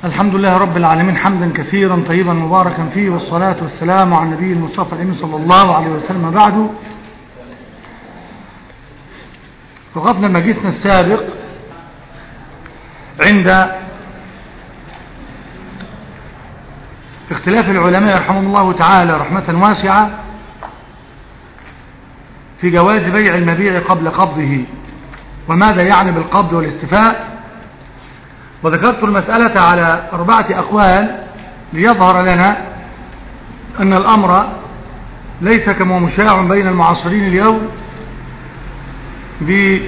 الحمد لله رب العالمين حمدا كثيرا طيبا مباركا فيه والصلاة والسلام على النبي المصطفى الأمين صلى الله عليه وسلم بعد وقفنا مجلسنا السابق عند اختلاف العلماء رحمهم الله تعالى رحمة واسعة في جواز بيع المبيع قبل قبضه وماذا يعني بالقبض والاستفاء وذكرت المسألة على أربعة أقوال ليظهر لنا أن الأمر ليس كما مشاع بين المعاصرين اليوم بحرمة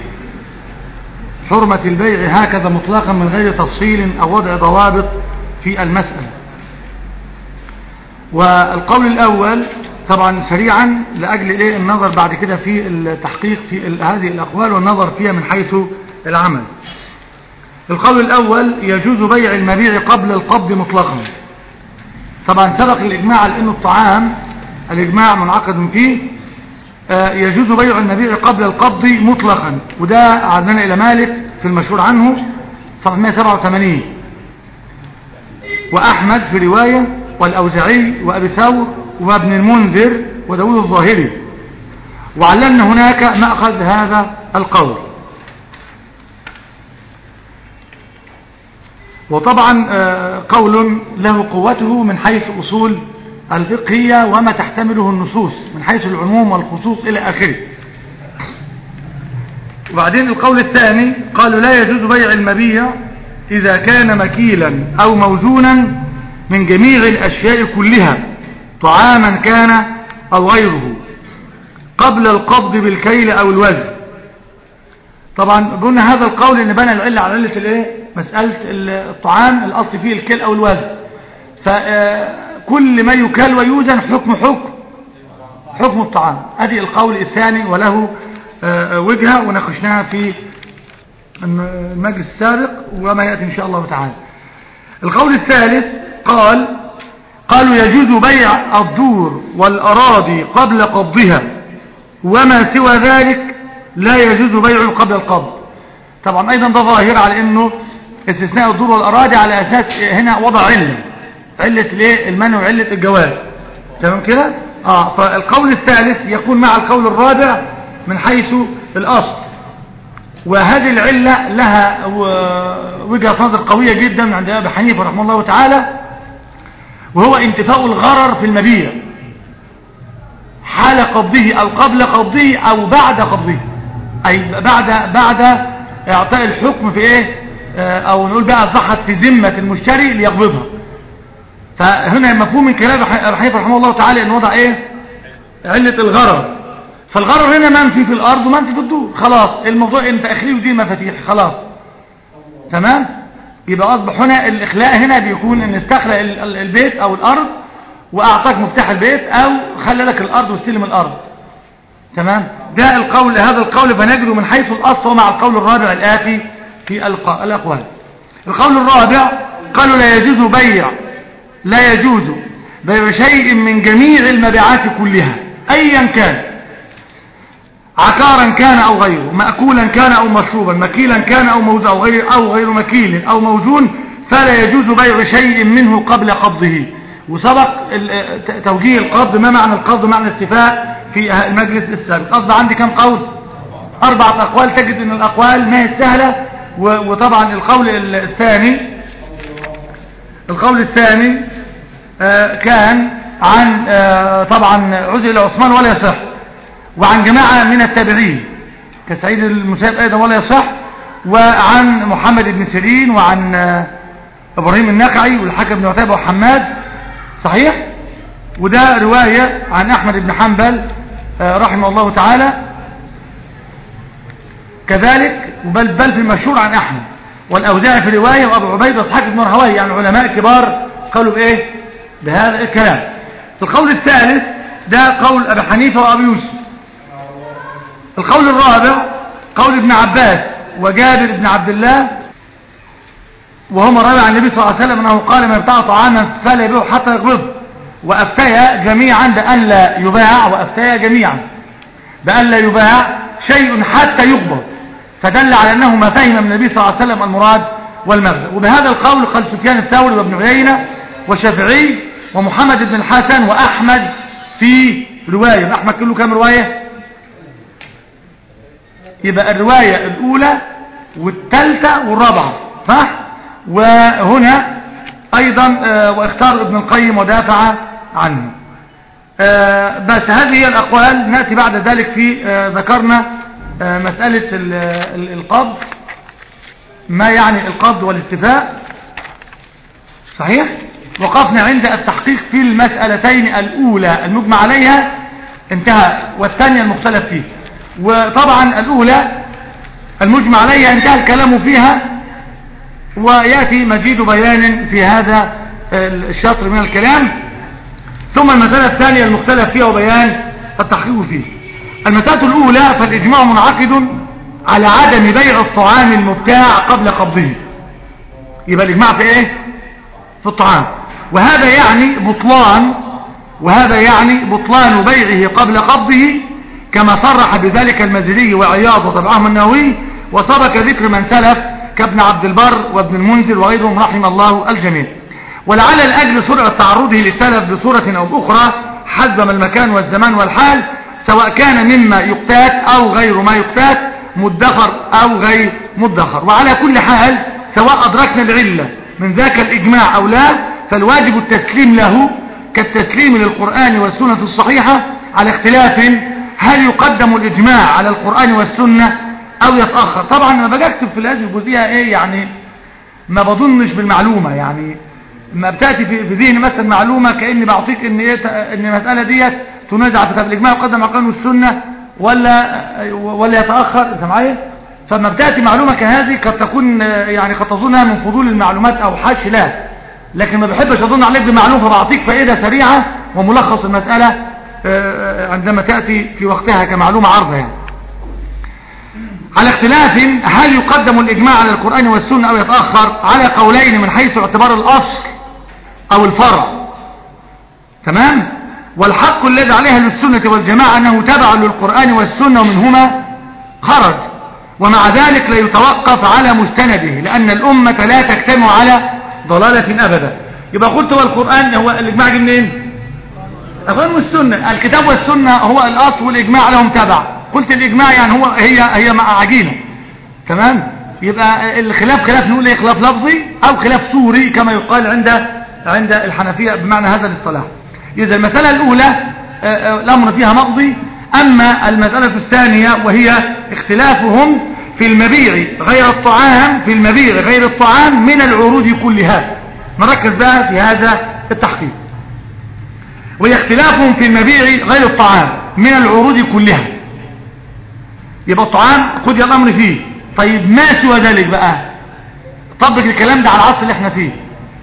البيع هكذا مطلقا من غير تفصيل أو وضع ضوابط في المسألة والقول الأول طبعا سريعا لأجل إيه النظر بعد كده في التحقيق في هذه الأقوال والنظر فيها من حيث العمل القول الأول يجوز بيع المبيع قبل القبض مطلقا طبعا سبق الإجماع على أنه الطعام الإجماع منعقد فيه يجوز بيع المبيع قبل القبض مطلقا وده عدنا إلى مالك في المشهور عنه صفحة 187 وأحمد في رواية والأوزعي وأبي ثور وابن المنذر وداود الظاهري وعلمنا هناك مأخذ هذا القول وطبعا قول له قوته من حيث أصول الفقهية وما تحتمله النصوص من حيث العموم والخصوص إلى آخره وبعدين القول الثاني قالوا لا يجوز بيع المبيع إذا كان مكيلا أو موزونا من جميع الأشياء كلها طعاما كان أو غيره قبل القبض بالكيل أو الوزن طبعا قلنا هذا القول ان بنى العلة على علة الايه مسألة الطعام الاصل فيه الكيل او الوزن فكل ما يكال ويوزن حكم حكم حكم الطعام ادي القول الثاني وله وجهة وناقشناها في المجلس السابق وما يأتي ان شاء الله تعالى القول الثالث قال قالوا يجوز بيع الدور والأراضي قبل قبضها وما سوى ذلك لا يجوز بيعه قبل القبض طبعا أيضا ده ظاهر على أنه استثناء الدور والأراضي على أساس هنا وضع علة علة الايه المنع وعلة الجواز تمام كده اه فالقول الثالث يكون مع القول الرابع من حيث الأصل وهذه العلة لها وجهة نظر قوية جدا عند أبي حنيفة رحمه الله تعالى وهو انتفاء الغرر في المبيع حال قبضه أو قبل قبضه أو بعد قبضه أي بعد بعد إعطاء الحكم في إيه أو نقول بقى أصبحت في ذمة المشتري ليقبضها فهنا مفهوم من كلام رحمه رحمه الله تعالى أن وضع إيه علة الغرر فالغرر هنا منفي في الأرض ومنفي في الدور خلاص الموضوع انت أخليه ودي مفاتيح خلاص تمام يبقى أصبح هنا الإخلاء هنا بيكون أن استخلق البيت أو الأرض وأعطاك مفتاح البيت أو خلى لك الأرض واستلم الأرض تمام ده القول هذا القول فنجده من حيث الأصل ومع القول الرابع الآتي في الأقوال القول الرابع قالوا لا يجوز بيع لا يجوز بيع شيء من جميع المبيعات كلها أيا كان عقارا كان أو غيره مأكولا كان أو مشروبا مكيلا كان أو موزون أو غير, أو غير مكيل أو موزون فلا يجوز بيع شيء منه قبل قبضه وسبق توجيه القبض ما معنى القبض معنى الاستفاء في المجلس السابق قصد عندي كم قول أربعة أقوال تجد أن الأقوال ما هي سهلة وطبعا القول الثاني القول الثاني كان عن طبعا عزل عثمان ولا يصح وعن جماعة من التابعين كسعيد المسيب أيضا ولا يصح وعن محمد بن سيرين وعن إبراهيم النخعي والحكم بن عتيبة وحماد صحيح وده رواية عن أحمد بن حنبل رحمه الله تعالى كذلك بل, بل في المشهور عن أحمد والأوزاعي في رواية وأبو عبيد وإسحاق بن رهوي يعني علماء كبار قالوا بإيه بهذا الكلام القول الثالث ده قول أبي حنيفة وأبي يوسف القول الرابع قول ابن عباس وجابر بن عبد الله وهما روى عن النبي صلى الله عليه وسلم أنه قال من ابتاع طعاما فلا يبيعه حتى يقبضه وأفتيا جميعا بأن لا يباع وأفتيا جميعا بأن لا يباع شيء حتى يقبض فدل على أنه ما فهم من النبي صلى الله عليه وسلم المراد والمغرب وبهذا القول قال سفيان الثوري وابن عيينة والشافعي ومحمد بن الحسن وأحمد في رواية أحمد كله كام رواية يبقى الرواية الأولى والثالثة والرابعة صح وهنا أيضا آه، واختار ابن القيم ودافع عنه آه، بس هذه هي الأقوال نأتي بعد ذلك في آه، ذكرنا مسألة القبض ما يعني القبض والاستفاء صحيح وقفنا عند التحقيق في المسألتين الأولى المجمع عليها انتهى والثانية المختلف فيه وطبعا الأولى المجمع عليها انتهى الكلام فيها ويأتي مزيد بيان في هذا الشطر من الكلام ثم المسألة الثانية المختلف فيها وبيان التحقيق فيه المسألة الأولى فالإجماع منعقد على عدم بيع الطعام المبتاع قبل قبضه يبقى الإجماع في إيه؟ في الطعام وهذا يعني بطلان وهذا يعني بطلان بيعه قبل قبضه كما صرح بذلك المزيدي وعياض وطبعهم النووي وسبق ذكر من سلف كابن عبد البر وابن المنذر وغيرهم رحم الله الجميع ولعل الأجل سرعة تعرضه للسلف بصورة أو بأخرى حزم المكان والزمان والحال سواء كان مما يقتات أو غير ما يقتات مدخر أو غير مدخر وعلى كل حال سواء أدركنا العلة من ذاك الإجماع أو لا فالواجب التسليم له كالتسليم للقرآن والسنة الصحيحة على اختلاف هل يقدم الإجماع على القرآن والسنة أو يتأخر طبعا أنا باجي أكتب في هذه الجزئية إيه يعني ما بظنش بالمعلومة يعني ما بتأتي في ذهني مثلا معلومة كأني بعطيك إن, إيه إن المسألة ديت تنازع في كتاب الإجماع يقدم على القرآن والسنة ولا ولا يتأخر أنت معايا فما بتأتي معلومة كهذه قد تكون يعني قد تظنها من فضول المعلومات أو حش لا لكن ما بحبش أظن عليك بمعلومة فبعطيك فائدة سريعة وملخص المسألة آه، عندما تأتي في وقتها كمعلومة عرضة يعني على اختلاف هل يقدم الإجماع على القرآن والسنة أو يتأخر على قولين من حيث اعتبار الأصل أو الفرع تمام والحق الذي عليها للسنة والجماعة أنه تبع للقرآن والسنة ومنهما خرج ومع ذلك لا يتوقف على مستنده لأن الأمة لا تجتمع على ضلالة أبدا يبقى قلت هو القرآن هو الإجماع جه منين القرآن والسنة الكتاب والسنة هو الأصل والإجماع لهم تبع قلت الإجماع يعني هو هي هي مع عجينة تمام يبقى الخلاف خلاف نقول ايه خلاف لفظي أو خلاف سوري كما يقال عند عند الحنفية بمعنى هذا الاصطلاح إذا المسألة الأولى آه، آه، الأمر فيها مقضي أما المسألة الثانية وهي اختلافهم في المبيع غير الطعام في المبيع غير الطعام من العروض كلها نركز بقى في هذا التحقيق وهي اختلافهم في المبيع غير الطعام من العروض كلها يبقى الطعام خد يا الأمر فيه طيب ما سوى ذلك بقى طبق الكلام ده على العصر اللي احنا فيه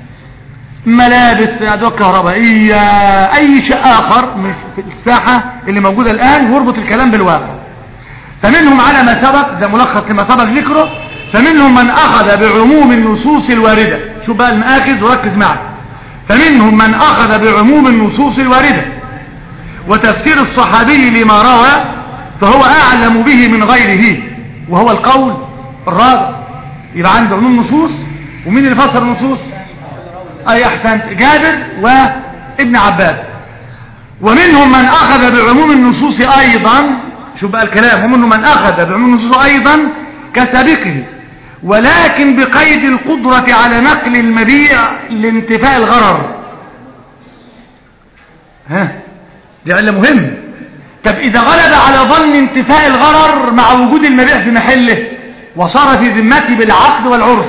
ملابس ادوات كهربائيه اي شيء اخر مش في الساحه اللي موجوده الان واربط الكلام بالواقع فمنهم على ما سبق ده ملخص لما سبق ذكره فمنهم من اخذ بعموم النصوص الوارده شوف بقى المآخذ وركز معي فمنهم من اخذ بعموم النصوص الوارده وتفسير الصحابي لما روى فهو اعلم به من غيره وهو القول الرابع يبقى عنده عموم نصوص ومين اللي فسر النصوص أي أحسنت جابر وابن عباس ومنهم من أخذ بعموم النصوص أيضا شو بقى الكلام ومنهم من أخذ بعموم النصوص أيضا كسابقه ولكن بقيد القدرة على نقل المبيع لانتفاء الغرر ها دي علة مهم طب إذا غلب على ظن انتفاء الغرر مع وجود المبيع في محله وصار في ذمته بالعقد والعرف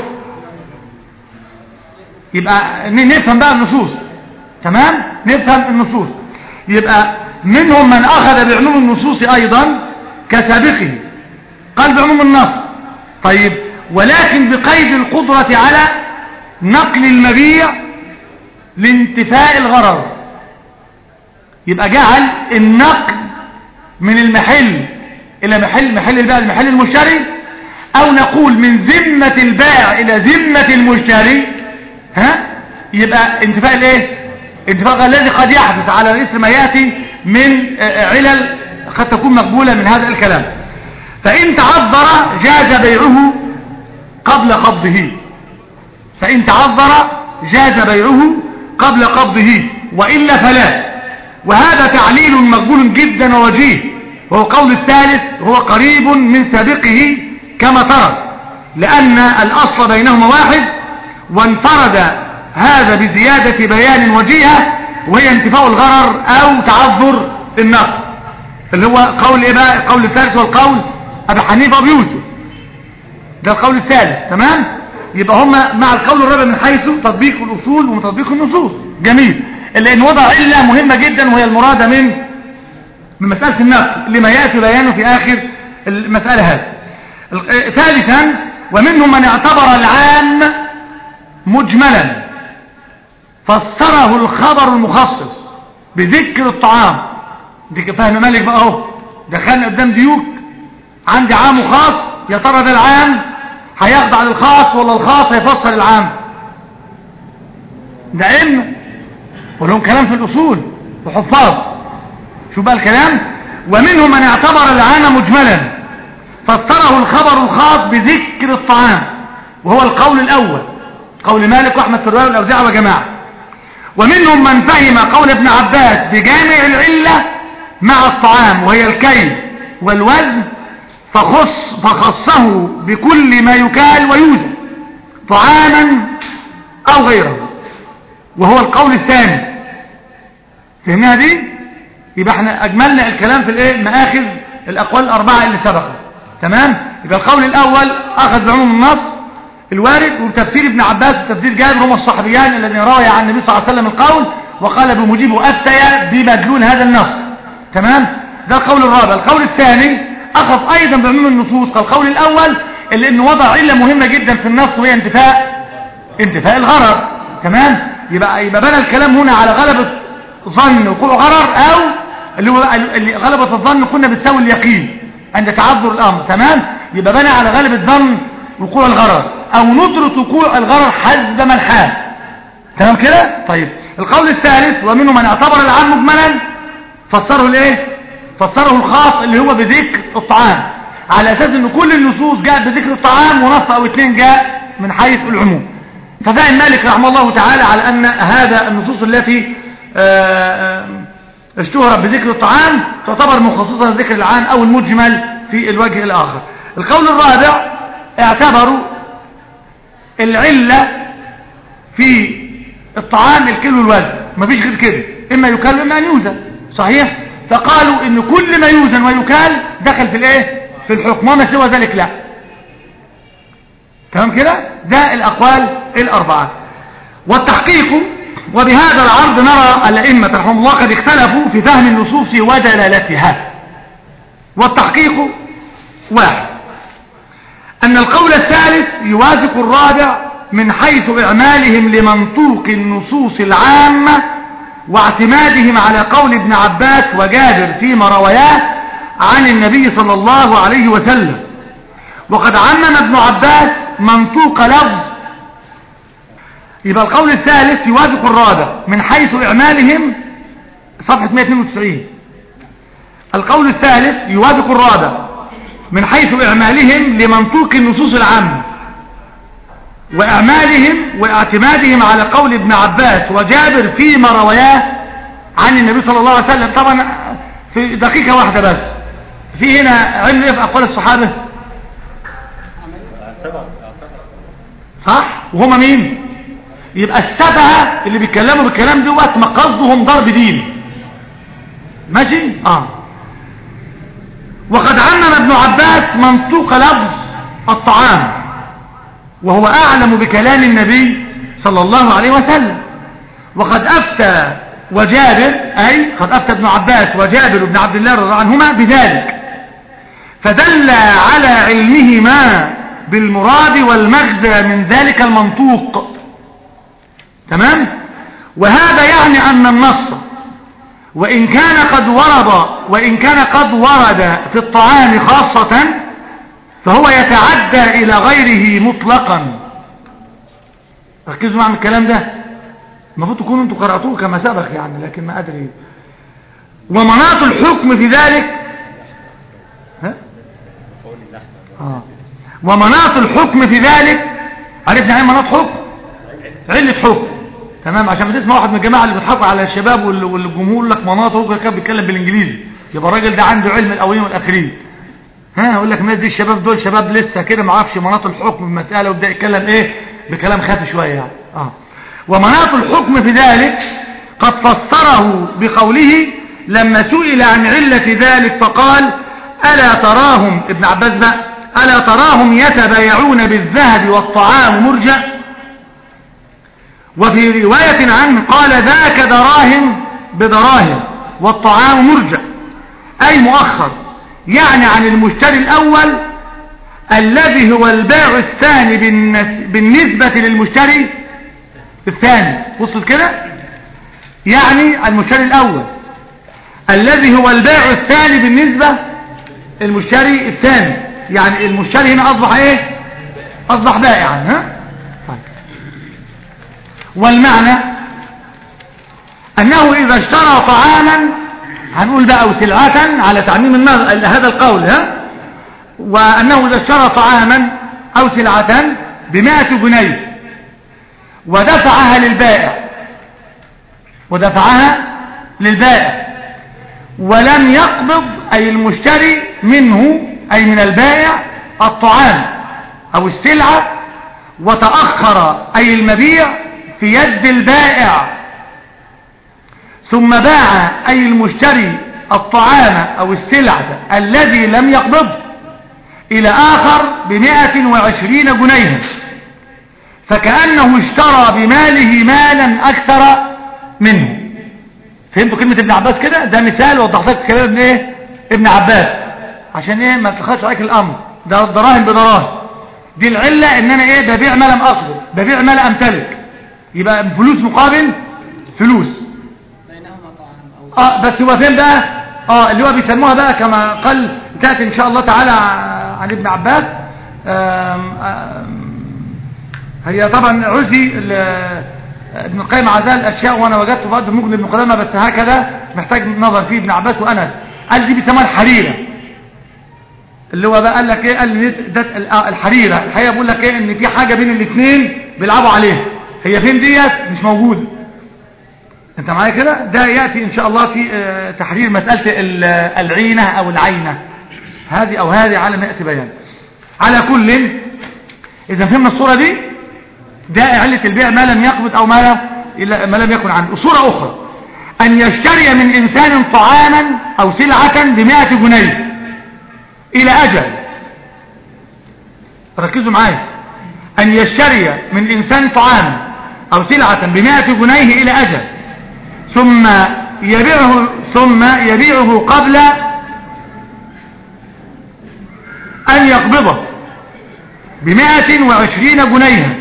يبقى نفهم بقى النصوص تمام نفهم النصوص يبقى منهم من أخذ بعموم النصوص أيضا كسابقه قال بعموم النص طيب ولكن بقيد القدرة على نقل المبيع لانتفاء الغرر يبقى جعل النقل من المحل إلى محل محل البائع المحل المشتري أو نقول من ذمة البائع إلى ذمة المشتري ها يبقى انتفاء الايه انتفاء الذي قد يحدث على رئيس ما ياتي من علل قد تكون مقبولة من هذا الكلام فإن تعذر جاز بيعه قبل قبضه فإن تعذر جاز بيعه قبل قبضه وإلا فلا وهذا تعليل مقبول جدا ووجيه وهو قول الثالث هو قريب من سابقه كما ترى لأن الأصل بينهما واحد وانفرد هذا بزيادة بيان وجيهة وهي انتفاء الغرر أو تعذر النقص اللي هو قول إيه بقى القول الثالث والقول أبي حنيفة وأبي يوسف ده القول الثالث تمام يبقى هما مع القول الرابع من حيث تطبيق الأصول وتطبيق النصوص جميل لأن وضع علة مهمة جدا وهي المرادة من من مسألة النقل لما يأتي بيانه في آخر المسألة هذه ثالثا ومنهم من اعتبر العام مجملا فسره الخبر المخصص بذكر الطعام دي فهم مالك بقى اهو دخلنا قدام ديوك عندي عام وخاص يا ترى ده العام هيخضع للخاص ولا الخاص هيفسر العام ده علم ولهم كلام في الاصول وحفاظ شو بقى الكلام ومنهم من اعتبر العام مجملا فسره الخبر الخاص بذكر الطعام وهو القول الاول قول مالك واحمد في الروايه والاوزاعي وجماعه ومنهم من فهم قول ابن عباس بجامع العله مع الطعام وهي الكيل والوزن فخص فخصه بكل ما يكال ويوزن طعاما او غيره وهو القول الثاني فهمناها دي يبقى احنا اجملنا الكلام في الايه مآخذ الاقوال الاربعه اللي سبقت تمام يبقى القول الاول اخذ بعموم النص الوارد وتفسير ابن عباس وتفسير جابر هما الصحابيان الذين روي عن النبي صلى الله عليه وسلم القول وقال بمجيب افتيا بمدلول هذا النص تمام ده القول الرابع القول الثاني اخذ ايضا بعموم النصوص كالقول الاول اللي انه وضع عله مهمه جدا في النص وهي انتفاء انتفاء الغرر تمام يبقى يبقى بنى الكلام هنا على غلبه ظن وقوع غرر او اللي هو اللي غلبه الظن كنا بتساوي اليقين عند تعذر الامر تمام يبقى بنى على غلبه ظن وقوع الغرر او ندرة وقوع الغرر حسب ما الحال تمام كده طيب القول الثالث ومنه من اعتبر العام مجملا فسره الايه فسره الخاص اللي هو بذكر الطعام على اساس ان كل النصوص جاءت بذكر الطعام ونص او اثنين جاء من حيث العموم ففهم مالك رحمه الله تعالى على ان هذا النصوص التي اشتهرت بذكر الطعام تعتبر مخصصة لذكر العام او المجمل في الوجه الاخر القول الرابع اعتبروا العلة في الطعام الكيلو والوزن مفيش غير كده اما يكال واما ان يوزن صحيح فقالوا ان كل ما يوزن ويكال دخل في الايه في الحكم وما سوى ذلك لا تمام كده ده الاقوال الاربعه والتحقيق وبهذا العرض نرى الائمه رحمهم الله قد اختلفوا في فهم النصوص ودلالتها والتحقيق واحد أن القول الثالث يوافق الرابع من حيث إعمالهم لمنطوق النصوص العامة واعتمادهم على قول ابن عباس وجابر فيما روياه عن النبي صلى الله عليه وسلم وقد عمم ابن عباس منطوق لفظ يبقى القول الثالث يوافق الرابع من حيث إعمالهم صفحة 192 القول الثالث يوافق الرابع من حيث إعمالهم لمنطوق النصوص العامة وإعمالهم واعتمادهم على قول ابن عباس وجابر فيما روياه عن النبي صلى الله عليه وسلم طبعا في دقيقة واحدة بس في هنا علم ايه في أقوال الصحابة صح وهما مين يبقى السبعة اللي بيتكلموا بالكلام دوت مقصدهم ضرب دين ماشي اه وقد عمم ابن عباس منطوق لفظ الطعام وهو أعلم بكلام النبي صلى الله عليه وسلم وقد أفتى وجابر أي قد أفتى ابن عباس وجابر بن عبد الله رضي الله عنهما بذلك فدل على علمهما بالمراد والمغزى من ذلك المنطوق تمام وهذا يعني أن النص وإن كان قد ورد وإن كان قد ورد في الطعام خاصة فهو يتعدى إلى غيره مطلقا ركزوا معنا الكلام ده المفروض تكونوا انتوا قرأتوه كما سبق يعني لكن ما أدري ومناط الحكم في ذلك ها؟ آه. ومناط الحكم في ذلك عرفنا ايه مناط حكم علة حكم تمام عشان ما تسمع واحد من الجماعة اللي بيضحكوا على الشباب وال- والجمهور يقول لك مناطق كان بيتكلم بالانجليزي يبقى الراجل ده عنده علم الاولين والاخرين ها يقول لك الناس دي الشباب دول شباب لسه كده ما عرفش مناط الحكم في المساله ويبدا يتكلم ايه بكلام خافي شويه يعني اه ومناط الحكم في ذلك قد فسره بقوله لما سئل عن علة ذلك فقال ألا تراهم ابن عباس بقى ألا تراهم يتبايعون بالذهب والطعام مرجع وفي رواية عنه قال ذاك دراهم بدراهم والطعام مرجع أي مؤخر يعني عن المشتري الأول الذي هو الباع الثاني بالنس- بالنسبة للمشتري الثاني وصل كده يعني المشتري الأول الذي هو الباع الثاني بالنسبة المشتري الثاني يعني المشتري هنا أصبح إيه أصبح بائعا ها طيب. والمعنى أنه إذا اشترى طعاما هنقول بقى وسلعة على تعميم النظر هذا القول ها وأنه إذا اشترى طعاما أو سلعة بمائة جنيه ودفعها للبائع ودفعها للبائع ولم يقبض أي المشتري منه أي من البائع الطعام أو السلعة وتأخر أي المبيع في يد البائع ثم باع أي المشتري الطعام أو السلعة الذي لم يقبض إلى آخر بمائة وعشرين جنيها فكأنه اشترى بماله مالا أكثر منه فهمتوا كلمة ابن عباس كده ده مثال وضحت لك كلام ابن ايه ابن عباس عشان ايه ما تخش عليك الامر ده دراهم بدراهم دي العلة ان انا ايه ببيع ما لم اقبض ببيع ما لا امتلك يبقى فلوس مقابل فلوس بينهما طعام أو اه بس هو فين بقى اه اللي هو بيسموها بقى كما قال تأتي ان شاء الله تعالى عن ابن عباس آم آم هي طبعا عزي ال- ابن القيم عزال الاشياء وانا وجدت برضه ممكن ابن قدامه بس هكذا محتاج نظر فيه ابن عباس وانس قال دي بيسموها الحريره اللي هو بقى قال لك ايه قال لي ده ال- آه الحريره الحقيقه بيقول لك ايه ان في حاجه بين الاثنين بيلعبوا عليها هي فين ديت مش موجوده انت معايا كده ده ياتي ان شاء الله في آه، تحرير مساله ال- العينه او العينه هذه او هذه على ما ياتي بيان على كل اذا فهمنا الصوره دي ده علة البيع ما لم يقبض او ما, لا إلا ما لم يكن عنده صورة اخرى ان يشتري من انسان طعاما او سلعة بمائة جنيه الى اجل ركزوا معايا ان يشتري من انسان طعاما او سلعة بمائة جنيه الى اجل ثم يبيعه ثم يبيعه قبل ان يقبضه بمائة وعشرين جنيها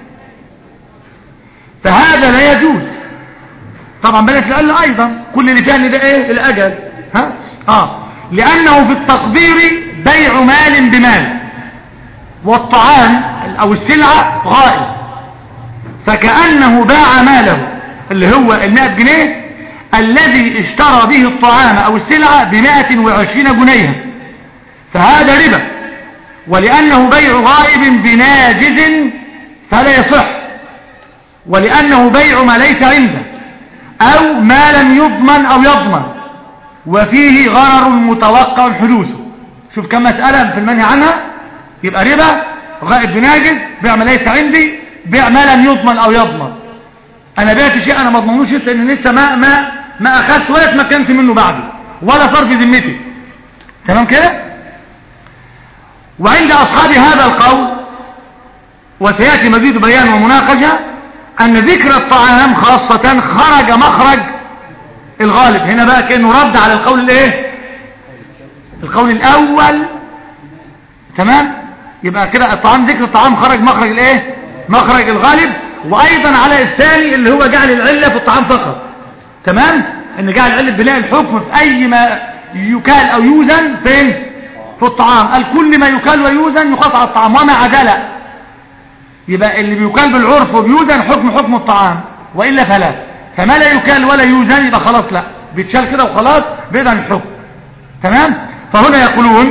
فهذا لا يجوز طبعا بلاش العلة ايضا كل اللي فيها ان ده ايه الاجل ها اه لانه في التقدير بيع مال بمال والطعام او السلعة غائب فكأنه باع ماله اللي هو المائة جنيه الذي اشترى به الطعام او السلعة بمائة وعشرين جنيها فهذا ربا ولأنه بيع غائب بناجز فلا يصح ولأنه بيع ما ليس عنده أو ما لم يضمن أو يضمن وفيه غرر متوقع حدوثه شوف كم مسألة في المنهي عنها يبقى ربا غائب بناجز بيع ما ليس عندي بيع ما لم يضمن أو يضمن أنا بعت شيء أنا ما اضمنوش لأن لسه ما ما ما أخذت ولا اتمكنت منه بعده ولا صار في ذمتي تمام كده وعند أصحاب هذا القول وسيأتي مزيد بيان ومناقشة أن ذكر الطعام خاصة خرج مخرج الغالب هنا بقى كأنه رد على القول الايه القول الأول تمام يبقى كده الطعام ذكر الطعام خرج مخرج الايه مخرج الغالب وأيضا على الثاني اللي هو جعل العلة في الطعام فقط تمام ان جعل العلة بناء الحكم في أي ما يكال أو يوزن فين في الطعام قال كل ما يكال ويوزن يقاس على الطعام وما عدل يبقى اللي بيكال بالعرف وبيوزن حكم حكم الطعام وإلا فلا فما لا يكال ولا يوزن يبقى خلاص لا بيتشال كده وخلاص بعيد عن الحكم تمام فهنا يقولون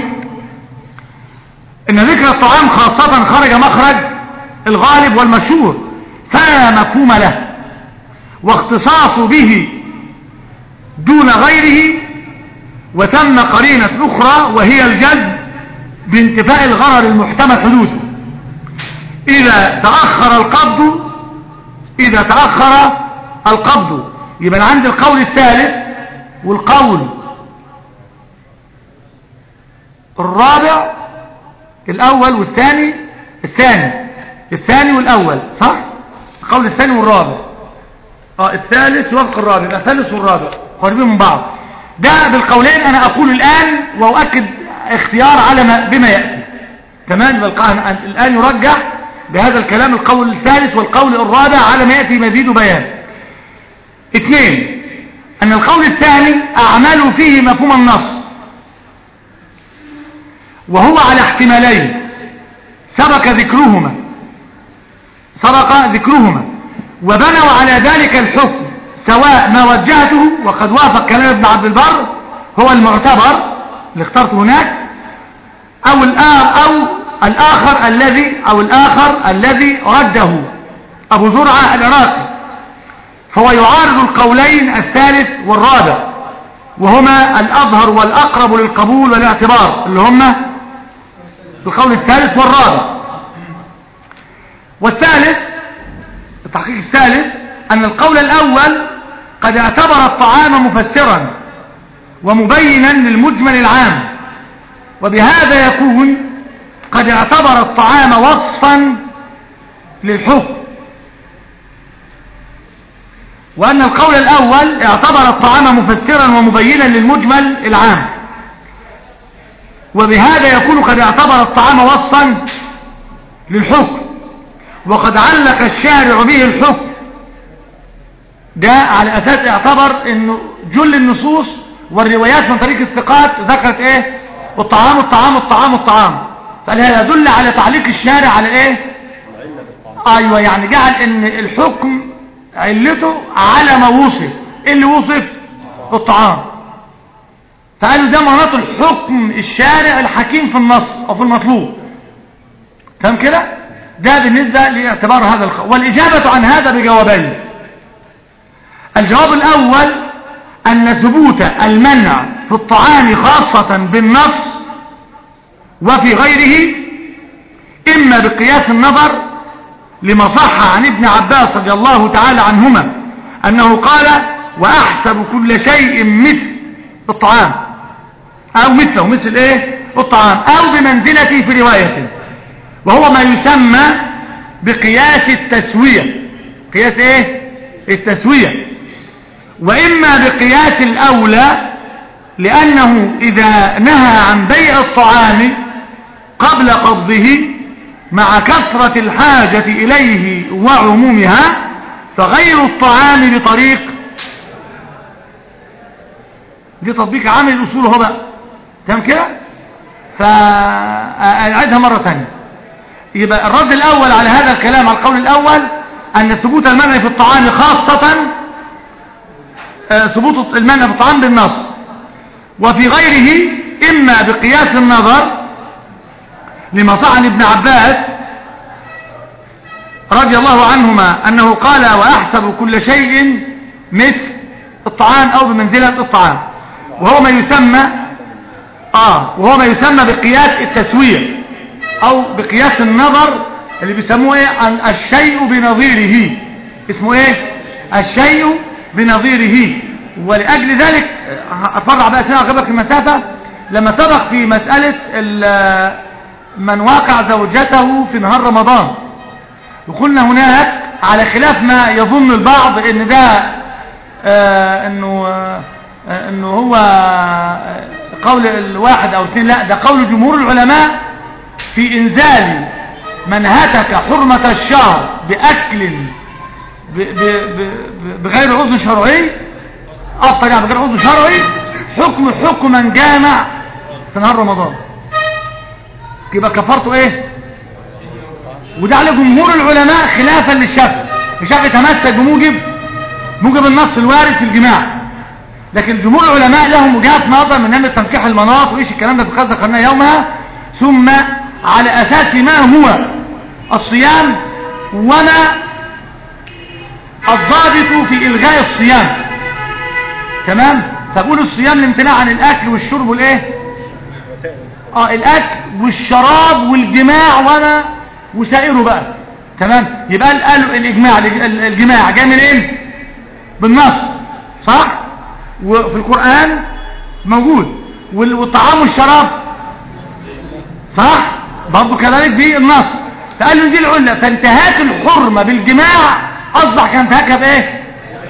ان ذكر الطعام خاصة خرج مخرج الغالب والمشهور فلا مفهوم له واختصاص به دون غيره وتم قرينة أخرى وهي الجد بانتفاء الغرر المحتمل حدوثه إذا تأخر القبض إذا تأخر القبض يبقى عند القول الثالث والقول الرابع الأول والثاني الثاني الثاني والأول صح القول الثاني والرابع اه الثالث يوافق الرابع يبقى الثالث والرابع قريبين من بعض ده بالقولين أنا أقول الآن وأؤكد اختيار على ما بما يأتي تمام يبقى الآن يرجح بهذا الكلام القول الثالث والقول الرابع على ما يأتي مزيد بيان اثنين أن القول الثاني أعمل فيه مفهوم النص وهو على احتمالين سبق ذكرهما سبق ذكرهما وبنوا على ذلك الحكم سواء ما وجهته وقد وافق كلام ابن عبد البر هو المعتبر اللي اخترته هناك أو الآخر أو الآخر الذي أو الآخر الذي رده أبو زرعة العراقي فهو يعارض القولين الثالث والرابع وهما الأظهر والأقرب للقبول والاعتبار اللي هما القول الثالث والرابع والثالث التحقيق الثالث أن القول الأول قد اعتبر الطعام مفسرا ومبينا للمجمل العام وبهذا يكون قد اعتبر الطعام وصفا للحكم وأن القول الأول اعتبر الطعام مفسرا ومبينا للمجمل العام وبهذا يكون قد اعتبر الطعام وصفا للحكم وقد علق الشارع به الحكم ده على أساس اعتبر انه جل النصوص والروايات من طريق الثقات ذكرت ايه الطعام الطعام الطعام الطعام فهذا يدل على تعليق الشارع على ايه ايوه يعني جعل ان الحكم علته على ما وصف ايه اللي وصف الطعام فقالوا ده مناط الحكم الشارع الحكيم في النص او في المطلوب فهم كده ده بالنسبة لاعتبار هذا الخ... والإجابة عن هذا بجوابين الجواب الأول أن ثبوت المنع في الطعام خاصة بالنص وفي غيره إما بقياس النظر لما صح عن ابن عباس رضي الله تعالى عنهما أنه قال وأحسب كل شيء مثل الطعام أو مثله مثل إيه الطعام أو بمنزلته في رواية وهو ما يسمى بقياس التسوية قياس إيه التسوية وإما بقياس الأولى لأنه إذا نهى عن بيع الطعام قبل قبضه مع كثرة الحاجة إليه وعمومها فغير الطعام بطريق دي تطبيق عامل الأصول هو بقى تمام كده فأعيدها مرة ثانية يبقى الرد الأول على هذا الكلام على القول الأول أن ثبوت المنع في الطعام خاصة ثبوت المنع في الطعام بالنص وفي غيره إما بقياس النظر لما صح عن ابن عباس رضي الله عنهما أنه قال وأحسب كل شيء مثل الطعام أو بمنزلة الطعام وهو ما يسمى آه وهو ما يسمى بقياس التسوية أو بقياس النظر اللي بيسموه إيه عن الشيء بنظيره اسمه إيه الشيء بنظيره ولأجل ذلك أتفرع بقى سنة أغبك المسافة لما سبق في مسألة من واقع زوجته في نهار رمضان وقلنا هناك على خلاف ما يظن البعض ان ده آه انه آه انه هو قول الواحد او اثنين لا ده قول جمهور العلماء في انزال من هتك حرمة الشهر باكل ب ب ب بغير عذر شرعي افطر يعني بغير عذر شرعي حكم حكم من جامع في نهار رمضان يبقى كفرته ايه وده على جمهور العلماء خلافا للشافعي الشافعي تمسك بموجب موجب النص الوارد في الجماع لكن جمهور العلماء لهم وجهات نظر من نمط تنكيح المناط وايش الكلام ده بخاصة ذكرناه يومها ثم على اساس ما هو الصيام وما الضابط في إلغاء الصيام تمام فقول الصيام الامتناع عن الأكل والشرب والإيه اه الأكل والشراب والجماع وما وسائره بقى تمام يبقى قالوا الإجماع الجماع جاي من ايه بالنص صح وفي القرآن موجود والطعام والشراب صح برضو كذلك بالنص فقالوا دي العلة فانتهاك الحرمة بالجماع أصبح كانتهاكها بإيه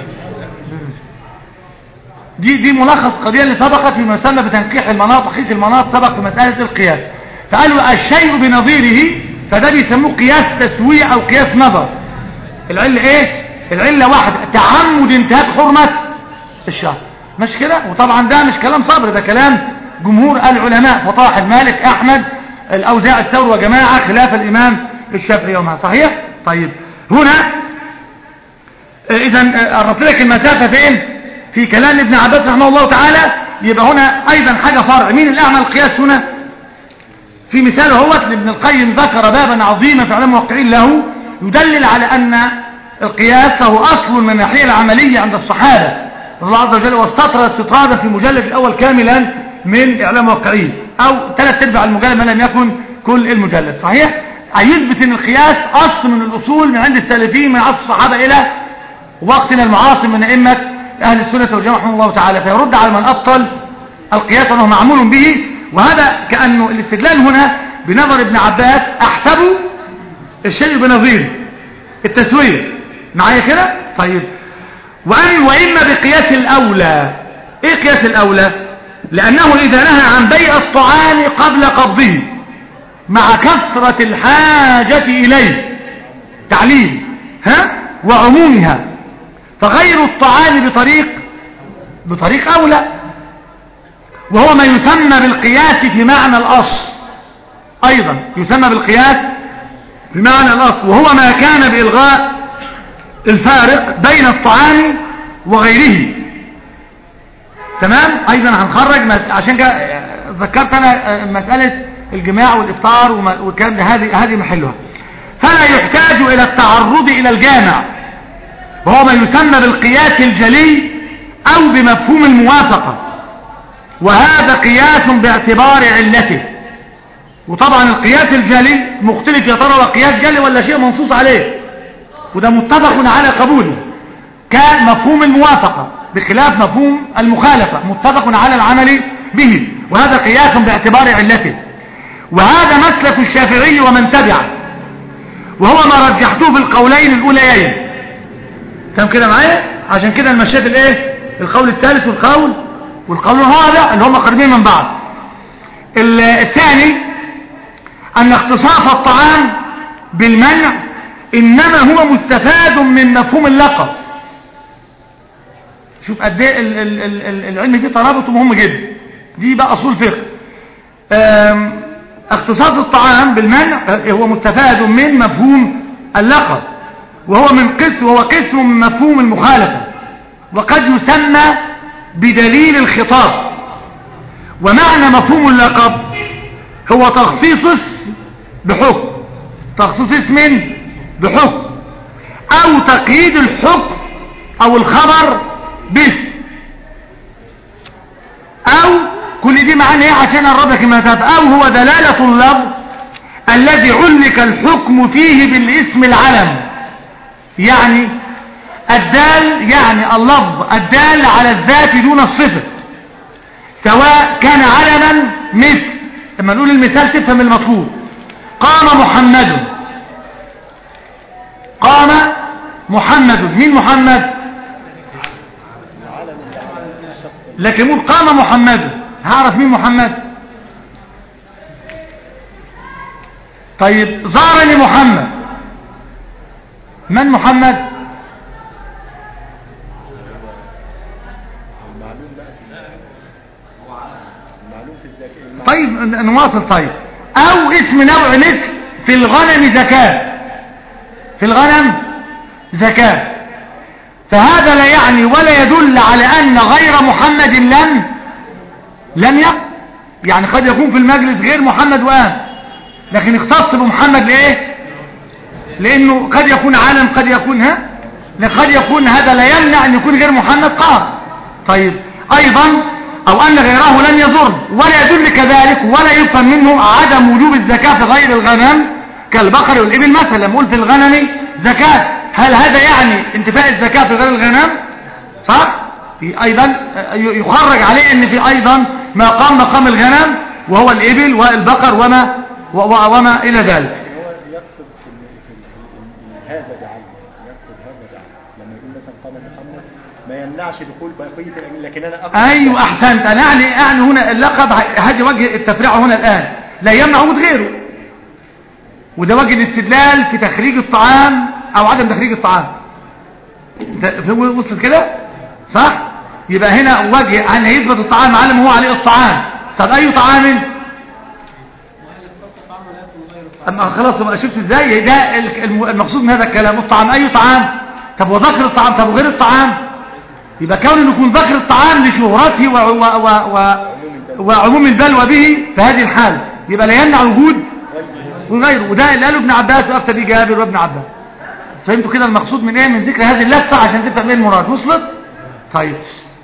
دي دي ملخص قضية اللي سبقت في مسألة بتنكيح المناط وحيث المناط سبق في مسألة القياس فقالوا الشيء بنظيره فده بيسموه قياس تسوية أو قياس نظر العلة إيه العلة واحدة تعمد انتهاك حرمة الشهر مش كده وطبعا ده مش كلام صبر ده كلام جمهور العلماء فطاح المالك أحمد الأوزاع الثور وجماعة خلاف الإمام الشافعي يومها صحيح طيب هنا إذا قربت لك المسافة فين في كلام ابن عباس رحمه الله تعالى يبقى هنا أيضا حاجة فرع مين الأعمى القياس هنا في مثال هو ابن القيم ذكر بابا عظيما في علم موقعين له يدلل على أن القياس له أصل من الناحية العملية عند الصحابة الله عز وجل واستطرد استطرادا في المجلد الأول كاملا من إعلام موقعين أو ثلاث أرباع المجلد ما لم يكن كل المجلد صحيح؟ يثبت أن القياس أصل من الأصول من عند السلفيين من عصر الصحابة إلى وقتنا المعاصر من أئمة أهل السنة والجماعة رحمه الله تعالى فيرد على من أبطل القياس أنه معمول به وهذا كأنه الاستدلال هنا بنظر ابن عباس أحسب الشيء بنظيره التسوية معايا كده طيب وأن وإما بقياس الأولى إيه قياس الأولى لأنه إذا نهى عن بيع الطعام قبل قبضه مع كثرة الحاجة إليه تعليم ها وعمومها فغير الطعام بطريق بطريق أولى وهو ما يسمى بالقياس في معنى الأصل أيضا يسمى بالقياس في معنى الأصل وهو ما كان بإلغاء الفارق بين الطعام وغيره تمام أيضا هنخرج عشان كده ذكرت أنا مسألة الجماع والإفطار والكلام ده هذه هذه محلها فلا يحتاج إلى التعرض إلى الجامع وهو ما يسمى بالقياس الجلي أو بمفهوم الموافقة وهذا قياس باعتبار علته وطبعا القياس الجلي مختلف يا ترى قياس جلي ولا شيء منصوص عليه وده متفق على قبوله كمفهوم الموافقة بخلاف مفهوم المخالفة متفق على العمل به وهذا قياس باعتبار علته وهذا مسلك الشافعي ومن تبعه وهو ما رجحته في القولين الأوليين تم كده معايا عشان كده المشيت الايه القول الثالث والقول والقول الرابع اللي هم قريبين من بعض الثاني ان اختصاص الطعام بالمنع انما هو مستفاد من مفهوم اللقب شوف قد ايه العلم فيه ترابط مهم جدا دي بقى اصول فقه اختصاص الطعام بالمنع هو مستفاد من مفهوم اللقب وهو من قسم وهو قسم من مفهوم المخالفة وقد يسمى بدليل الخطاب ومعنى مفهوم اللقب هو تخصيص اسم بحكم تخصيص اسم بحكم او تقييد الحكم او الخبر باسم او كل دي معنى ايه عشان اقرب لك المسافه او هو دلاله اللفظ الذي علق الحكم فيه بالاسم العلم يعني الدال يعني اللفظ الدال على الذات دون الصفة سواء كان علما مثل لما نقول المثال تفهم المطلوب قام محمد قام محمد مين محمد لكن يقول قام محمد هعرف مين محمد طيب زارني محمد من محمد طيب نواصل طيب او اسم نوع مثل في الغنم زكاة في الغنم زكاة فهذا لا يعني ولا يدل على ان غير محمد لم لم يقم يعني قد يكون في المجلس غير محمد وآن لكن اختص بمحمد لإيه لأنه قد يكون عالم قد يكون ها قد يكون هذا لا يمنع ان يكون غير محنث قام طيب ايضا او ان غيره لم يضر ولا يدل كذلك ولا يفهم منه عدم وجوب الزكاة في غير الغنم كالبقر والابل مثلا نقول في الغنم زكاة هل هذا يعني انتفاء الزكاة في غير الغنم صح ايضا يخرج عليه ان في ايضا ما قام مقام الغنم وهو الابل والبقر وما وما الى ذلك هو يقصد في ال- في ال- هذا بعلم يقصد هذا بعلم لما يقول مثلا قام محمد ما يمنعش دخول بقية الأمين لكن أنا أقصد ايوه احسنت انا يعني اعني هنا اللقب هذه وجه التفريع هنا الان لا يمنع وجود غيره وده وجه الاستدلال في تخريج الطعام او عدم تخريج الطعام انت وصلت كده صح يبقى هنا وجه ان يثبت الطعام على ما هو عليه الطعام طب اي طعام وهل يثبت طعام لا يكون غير الطعام اما خلاص ما شفت ازاي ده الم- المقصود من هذا الكلام الطعام اي طعام طب وذكر الطعام طب وغير الطعام يبقى كون انه يكون ذكر الطعام لشهرته و و و و وعموم البلوى به في هذه الحال يبقى لا يمنع وجود وغيره وده اللي قاله ابن عباس وافتى به جابر وابن عباس فهمتوا كده المقصود من ايه من ذكر هذه اللفه عشان تفهم ايه المراد وصلت طيب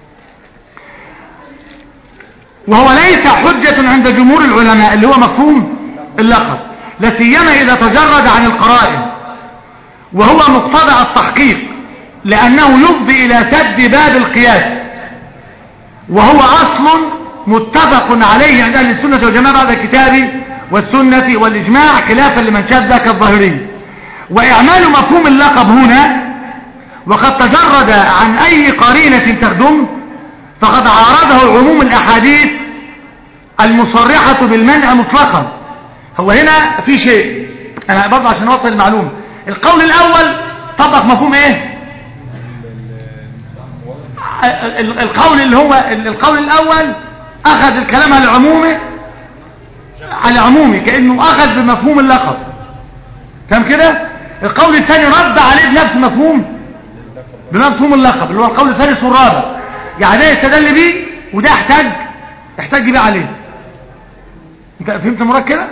وهو ليس حجة عند جمهور العلماء اللي هو مفهوم اللقب لا سيما إذا تجرد عن القرائن وهو مقتضى التحقيق لأنه يفضي إلى سد باب القياس وهو أصل متفق عليه عند أهل السنة والجماعة بعد الكتاب والسنة والإجماع خلافا لمن شاذ ذاك الظاهري وإعمال مفهوم اللقب هنا وقد تجرد عن أي قرينة تخدم فقد عارضه عموم الأحاديث المصرحة بالمنع مطلقا هو هنا في شيء أنا برضه عشان أوصل المعلومة القول الأول طبق مفهوم إيه ال- القول اللي هو ال- القول الأول أخذ الكلام على عمومه على عمومه كأنه أخذ بمفهوم اللقب فاهم كده القول الثاني رد عليه بنفس مفهوم بمفهوم اللقب اللي هو القول الثالث والرابع يعني ده يستدل بيه وده يحتاج يحتاج بيه عليه انت فهمت مراد كده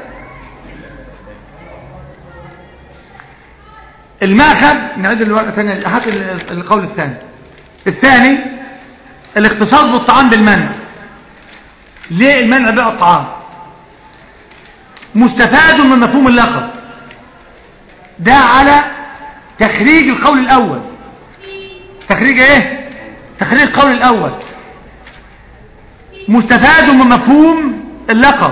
المأخذ نعيد الورقة ثانية هات ال- القول الثاني الثاني الاختصاص بالطعام بالمنع ليه المنع بقى الطعام مستفاد من مفهوم اللقب ده على تخريج القول الأول تخريج ايه تخريج القول الأول مستفاد من مفهوم اللقب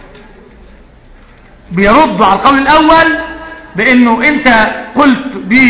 بيرد على القول الأول بأنه أنت قلت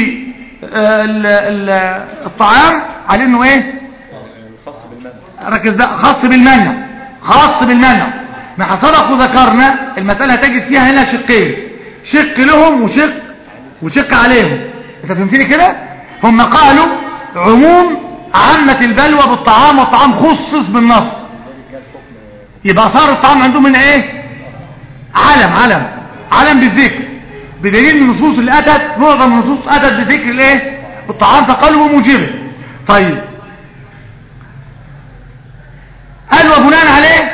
بالطعام على أنه إيه الخاص بالمنع ركز ده خاص بالمنع خاص بالمنع مع سبق وذكرنا المسألة تجد فيها هنا شقين شق لهم وشق وشق عليهم انت فهمتني كده هم قالوا عموم عامة البلوى بالطعام والطعام خصص بالنص يبقى صار الطعام عندهم من ايه علم علم علم بالذكر بدليل النصوص اللي اتت معظم النصوص اتت بذكر الايه الطعام فقالوا موجبه طيب قال وبناء عليه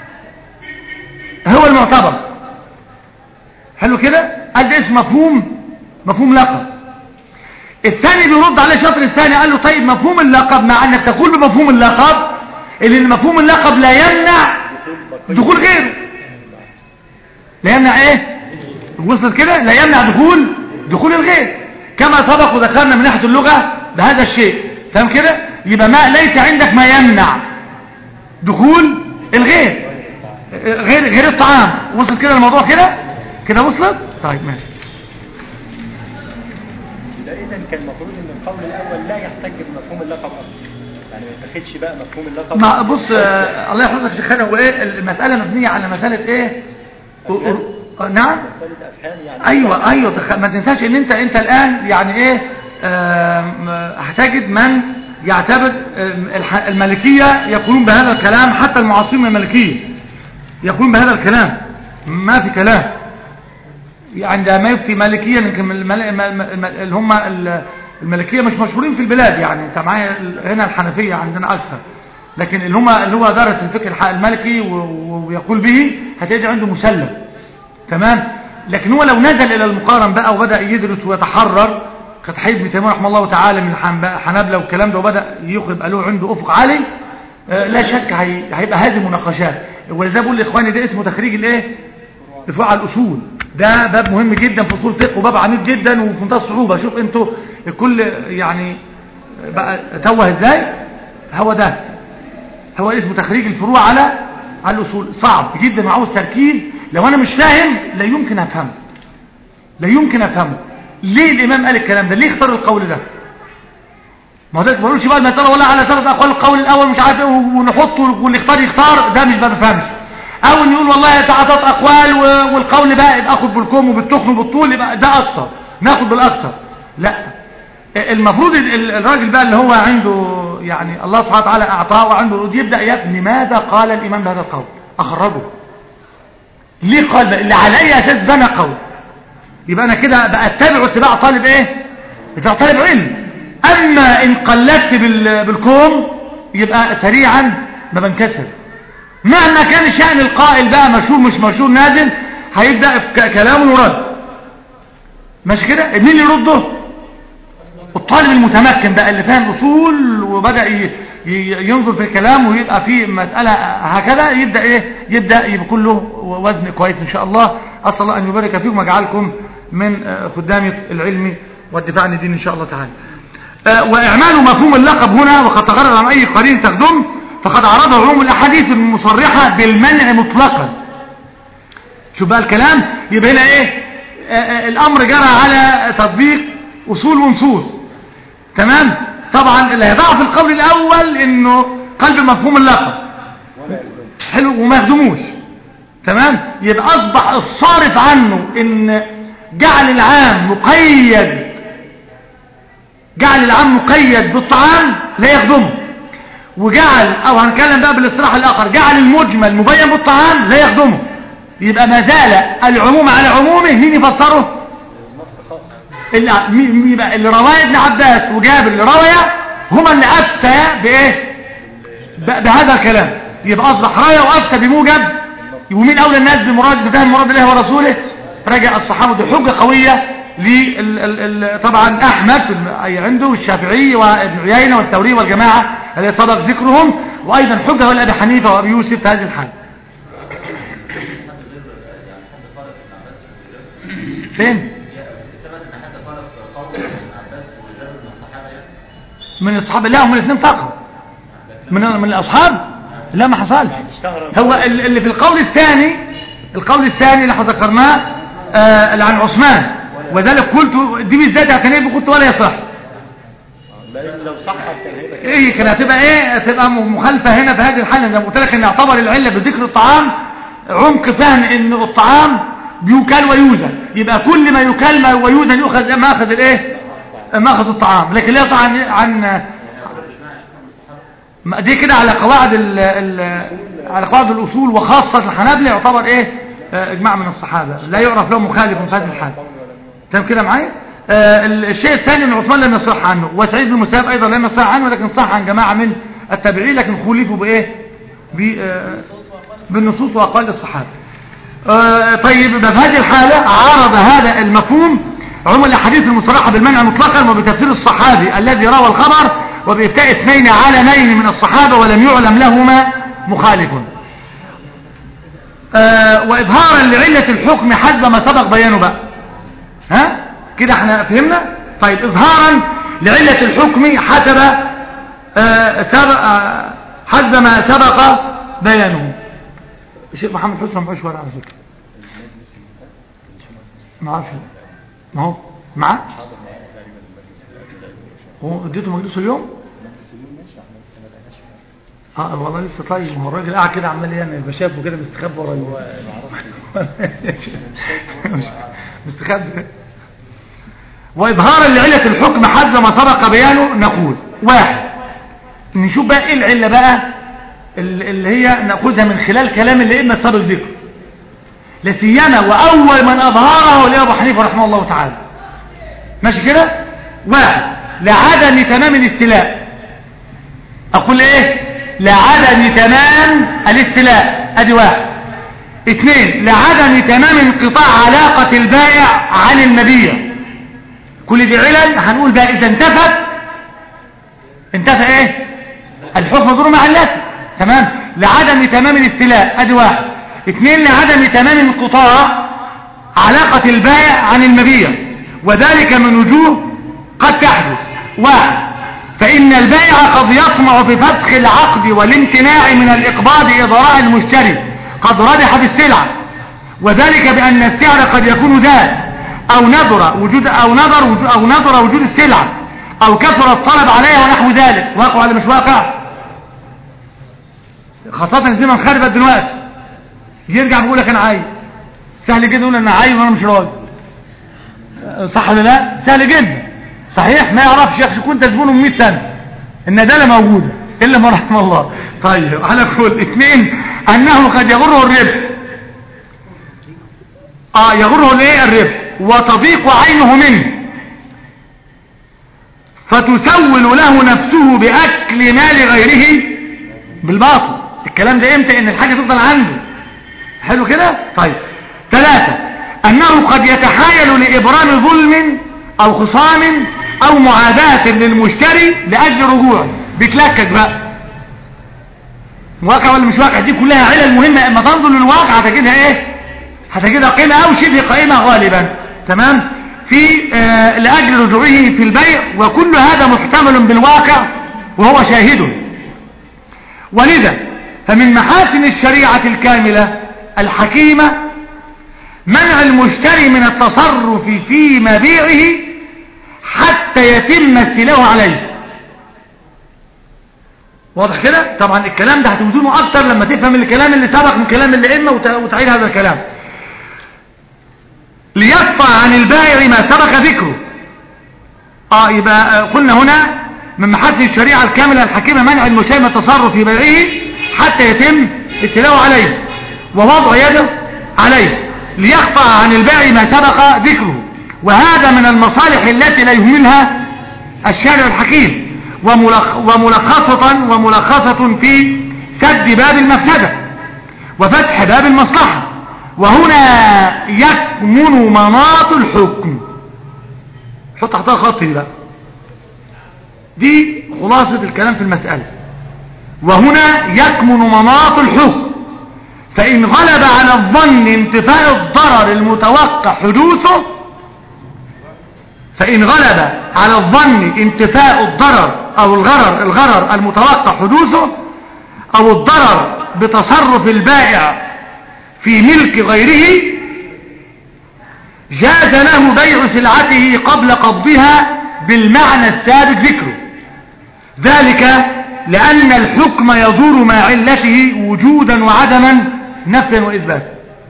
هو المعتبر حلو كده قال ده اسم مفهوم مفهوم لقب الثاني بيرد عليه شطر الثاني قال له طيب مفهوم اللقب مع انك تقول بمفهوم اللقب اللي مفهوم اللقب لا يمنع دخول غيره لا يمنع ايه وصلت كده لا يمنع دخول دخول الغير كما سبق وذكرنا من ناحيه اللغه بهذا الشيء فاهم كده يبقى ما ليس عندك ما يمنع دخول الغير غير غير الطعام وصلت كده الموضوع كده كده وصلت طيب ماشي ده اذا كان المفروض ان القول الاول لا يحتج بمفهوم اللقب اصلا يعني ما يتاخدش بقى مفهوم اللقب ما بص آه الله يحفظك يا شيخنا هو ايه المساله مبنيه على مساله ايه أ- أ- آه، نعم مسألة افهام يعني ايوه ايوه تخ- ما تنساش ان انت انت الان يعني ايه آم، آه، هتجد من يعتبر آم، الح- الملكيه يقولون بهذا الكلام حتى المعاصرين من الملكيه يقولون بهذا الكلام ما في كلام عندما يفتي مالكيا يمكن من المل... الم- الم- الم- اللي هم ال- الملكيه مش مشهورين في البلاد يعني انت معايا ال- هنا الحنفيه عندنا اكثر لكن اللي هم اللي هو درس الفقه الح- المالكي و- و- ويقول به هتجد عنده مسلم تمام لكن هو لو نزل الى المقارن بقى وبدا يدرس ويتحرر كتحيد ابن تيميه رحمه الله تعالى من الحنابلة والكلام ده وبدأ يخرج قالوا عنده أفق عالي آه، لا شك هي- هيبقى هذه مناقشات ولذا بقول لاخواني ده اسمه تخريج الايه الفروع على الاصول ده باب مهم جدا في اصول الفقه وباب عميق جدا وفي منتهى الصعوبه شوف انتوا الكل يعني بقى توه ازاي هو ده هو اسمه تخريج الفروع على على الاصول صعب جدا وعاوز تركيز لو انا مش فاهم لا يمكن افهمه لا يمكن افهمه ليه الامام قال الكلام ده ليه اختار القول ده ما هو ده ما بقولش بقى المساله ولا على ثلاث اقوال القول الاول مش عارف ايه ونحطه واللي يختار يختار ده مش ما بفهمش او نقول والله ثلاث اقوال و- والقول بقى يبقى اخد بالكم وبالتخن وبالطول يبقى ده اكثر ناخد بالاكثر لا المفروض ال- ال- الراجل بقى اللي هو عنده يعني الله سبحانه وتعالى اعطاه وعنده يبدا يبني ماذا قال الامام بهذا القول اخرجه ليه قال بقى؟ اللي على اي اساس بنى قول يبقى انا كده بقى اتبع اتباع طالب ايه اتباع طالب علم اما ان قلدت بال- بالكوم يبقى سريعا ما بنكسر مهما كان شأن القائل بقى مشهور مش مشهور نازل هيبدأ ك- كلامه يرد ماشي كده مين اللي يرده الطالب المتمكن بقى اللي فاهم اصول وبدأ ي- ي- ينظر في الكلام ويبقى في مسألة هكذا يبدأ ايه يبدأ يبقى كله وزن كويس ان شاء الله اسال الله ان يبارك فيكم ويجعلكم من آه، خدام العلم والدفاع عن الدين ان شاء الله تعالى آه، واعمال مفهوم اللقب هنا وقد تغرر عن اي قرين تخدم فقد عرض علوم الاحاديث المصرحة بالمنع مطلقا شوف بقى الكلام يبقى هنا ايه آه، آه، الامر جرى على تطبيق اصول ونصوص تمام طبعا اللي هيضعف القول الاول انه قلب مفهوم اللقب حلو وما يخدموش تمام يبقى اصبح الصارف عنه ان جعل العام مقيد جعل العام مقيد بالطعام لا يخدمه وجعل او هنتكلم بقى بالاصطلاح الاخر جعل المجمل مبين بالطعام لا يخدمه يبقى ما زال العموم على عمومه مين يفسره اللي مي- مي- يبقى اللي رواه ابن عباس وجابر اللي رواه هما اللي افتى بايه ب- بهذا الكلام يبقى اصبح رايه وافتى بموجب ومين اولى الناس بمراد بفهم مراد الله ورسوله رجع الصحابه دي حجه قويه لل ال- ال- طبعا احمد في الم- أي عنده والشافعي وابن عيينه والثوري والجماعه الذي سبق ذكرهم وايضا حجه لابي حنيفه وابي يوسف في هذه الحال فين من الصحابه لا هم الاثنين فقط من من الاصحاب لا ما حصلش هو ال- اللي في القول الثاني القول الثاني اللي احنا ذكرناه آه، اللي عن عثمان وذلك قلت دي بالذات اعتنيت قلت ولا يصح لأن لو صح كان هيبقى كده ايه كان هتبقى ايه هتبقى م- مخالفه هنا في هذه الحاله زي ما قلت لك ان يعتبر العله بذكر الطعام عمق فهم ان الطعام بيكال ويوزن يبقى كل ما يكال ما ويوزن يؤخذ ماخذ الايه ماخذ الطعام لكن لا يصح عن عن ما دي كده على قواعد ال ال على قواعد الاصول وخاصه الحنابلة يعتبر ايه آه، اجماع من الصحابه لا يعرف له مخالف في هذه الحال تمام كده معايا آه ال- الشيء الثاني ان عثمان لم يصح عنه وسعيد بن المسيب ايضا لم يصح عنه لكن صح عن جماعه من التابعين لكن خولفوا بايه ب- آه، بالنصوص واقوال الصحابه آه، طيب يبقى في هذه الحاله عرض هذا المفهوم عموم الاحاديث المصرحه بالمنع مطلقا وبتفسير الصحابي الذي روى الخبر وبإفتاء اثنين عالمين من الصحابه ولم يعلم لهما مخالف آه، وإظهارا لعلة الحكم حسب ما سبق بيانه بقى ها كده احنا فهمنا طيب إظهارا لعلة الحكم حسب آه، سبق آه، حسب ما سبق بيانه الشيخ محمد حسن ما معوش ورقه على فكره ما اعرفش ما هو معاه هو اديته مجلسه اليوم اه والله لسه طيب ما هو الراجل قاعد كده عمال يعني بشافه كده مستخبي ورا ال- مستخبي واظهارا لعله الحكم حسب ما سبق بيانه نقول واحد نشوف بقى ايه العله بقى ال- اللي هي ناخذها من خلال كلام اللي اما سبق ذكره لا سيما واول من اظهره لابو حنيفه رحمه الله تعالى ماشي كده واحد لعدم تمام الاستيلاء اقول ايه لعدم تمام الاستيلاء ادي واحد اثنين لعدم تمام انقطاع علاقة البائع عن المبيع كل دي علل هنقول بقى اذا انتفت انتفى ايه الحكم دور معلته تمام لعدم تمام الاستيلاء ادي واحد اثنين لعدم تمام انقطاع علاقة البائع عن المبيع وذلك من وجوه قد تحدث واحد فإن البائع قد يطمع في فتح العقد والامتناع من الإقباض إضراء المشتري قد ربح بالسلعة وذلك بأن السعر قد يكون زاد أو نظر وجود أو نظر وجود أو نظر وجود السلعة أو كثر الطلب عليها ونحو ذلك واقع ولا مش واقع خاصة زي ما خربت دلوقتي يرجع بيقول لك أنا عايز سهل جدا يقول أنا عايز وأنا مش راضي صح ولا لا سهل جدا صحيح ما يعرفش يا اخي كنت زبونه من 100 سنه الندالة موجودة إلا ما رحم الله طيب على كل اثنين أنه قد يغره الربح آه يغره الايه الربح وتضيق عينه منه فتسول له نفسه بأكل مال غيره بالباطل الكلام ده امتى ان الحاجة تفضل عنده حلو كده طيب ثلاثة أنه قد يتحايل لإبرام ظلم أو خصام أو معاداة للمشتري لأجل رجوعه بيتلكك بقى واقع ولا مش واقع دي كلها علل مهمة اما تنظر للواقع هتجدها ايه هتجدها قيمة او شبه قيمة غالبا تمام في آه لأجل رجوعه في البيع وكل هذا محتمل بالواقع وهو شاهد ولذا فمن محاسن الشريعة الكاملة الحكيمة منع المشتري من التصرف في مبيعه حتى يتم استيلاءه عليه واضح كده طبعا الكلام ده هتوزنه اكتر لما تفهم الكلام اللي سبق من كلام الائمه وتعيد هذا الكلام ليقطع عن البائع ما سبق ذكره اه يبقى قلنا هنا من محاسن الشريعه الكامله الحكيمه منع المشتري من التصرف في بيعه حتى يتم استيلاءه عليه ووضع يده عليه ليقطع عن البائع ما سبق ذكره وهذا من المصالح التي لا يهملها الشارع الحكيم وملخصة وملخصة في سد باب المفسدة وفتح باب المصلحة وهنا يكمن مناط الحكم حط تحتها خط دي بقى دي خلاصة الكلام في المسألة وهنا يكمن مناط الحكم فإن غلب على الظن انتفاء الضرر المتوقع حدوثه فإن غلب على الظن انتفاء الضرر أو الغرر الغرر المتوقع حدوثه أو الضرر بتصرف البائع في ملك غيره جاز له بيع سلعته قبل قبضها بالمعنى السابق ذكره ذلك لأن الحكم يدور مع علته وجودا وعدما نفيا وإثباتا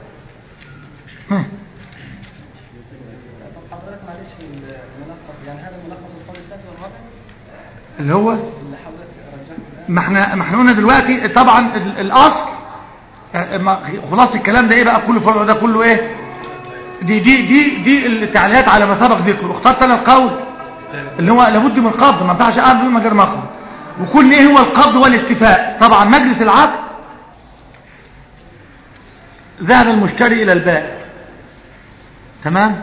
حضرتك معلش الملخص يعني هذا ملخص القول الثالث والرابع اللي هو اللي حضرتك رجحته ما احنا ما احنا قلنا دلوقتي طبعا ال- الاصل اه، ما- خلاص الكلام ده ايه بقى كله فرع ده كله ايه دي دي دي دي التعليقات على ما سبق ذكره اخترت انا القول اللي هو لابد من قبض ما ينفعش اقبض من غير مقبض وكل ايه هو القبض والاتفاق طبعا مجلس العقد ذهب المشتري الى البائع تمام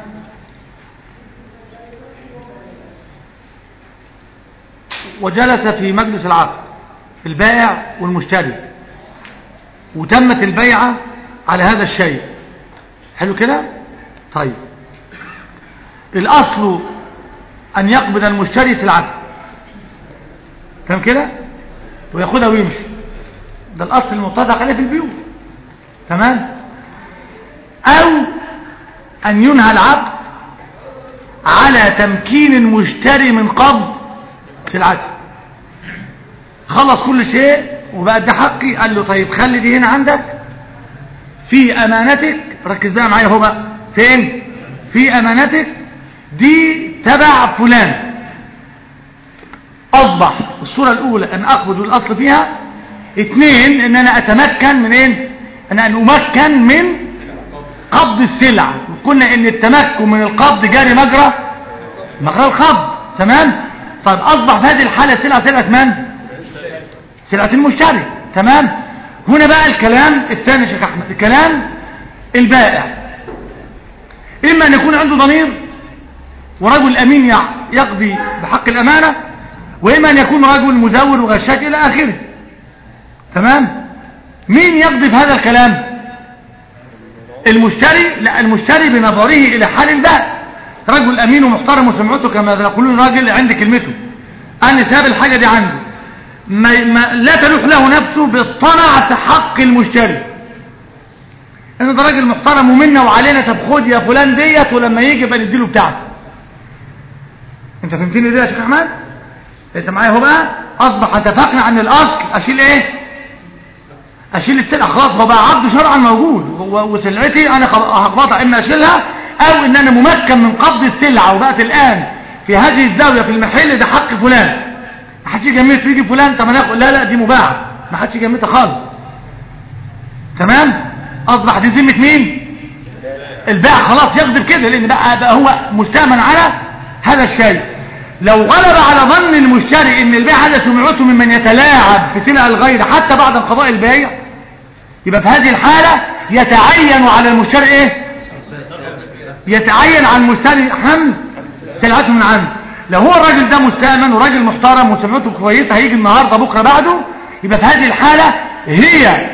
وجلس في مجلس العقد البائع والمشتري وتمت البيعة على هذا الشيء حلو كده طيب الأصل أن يقبض المشتري في العقد تمام كده وياخدها ويمشي ده الأصل المتفق عليه في البيوت تمام أو أن ينهى العقد على تمكين المشتري من قبض في العقد خلص كل شيء وبقى ده حقي قال له طيب خلي دي هنا عندك في امانتك ركز بقى معايا اهو بقى فين في امانتك دي تبع فلان اصبح الصورة الاولى ان اقبض الاصل فيها اثنين ان انا اتمكن من ايه ان انا امكن من قبض السلعة وقلنا ان التمكن من القبض جاري مجرى مجرى القبض تمام طيب اصبح في هذه الحالة السلعة سلعة من سلعة المشتري تمام هنا بقى الكلام الثاني شيخ احمد الكلام البائع اما ان يكون عنده ضمير ورجل أمين يع- يقضي بحق الأمانة وإما أن يكون رجل مزور وغشاش إلى آخره تمام مين يقضي بهذا الكلام المشتري لا المشتري بنظره إلى حال البائع رجل أمين ومحترم وسمعته كما يقولون راجل عند كلمته أنا ساب الحاجة دي عنده ما ما لا تلوح له نفسه بالطمع في حق المشتري ان ده راجل محترم ومنا وعلينا طب خد يا فلان ديت ولما يجي يبقى نديله بتاعته انت فهمتني دي يا شيخ احمد انت معايا اهو بقى اصبح اتفقنا عن الاصل اشيل ايه اشيل السلعه خلاص هو بقى عقد شرعا موجود و- وسلعتي انا خل- هقبضها اما اشيلها او ان انا ممكن من قبض السلعه وبقت الان في هذه الزاويه في المحل ده حق فلان ما حدش يجمد يجي فلان طب انا اخد لا لا دي مباعه ما حدش يجمدها خالص تمام اصبح دي ذمه مين البائع خلاص يغضب كده لان بقى, بقى هو مستأمن على هذا الشيء لو غلب على ظن المشتري ان البيع هذا سمعته ممن يتلاعب في سلع الغير حتى بعد انقضاء البيع يبقى في هذه الحالة يتعين على المشتري ايه يتعين على المشتري حمل سلعته من عنده لو هو الراجل ده مستأمن وراجل محترم وسمعته كويسة هيجي النهاردة بكرة بعده يبقى في هذه الحالة هي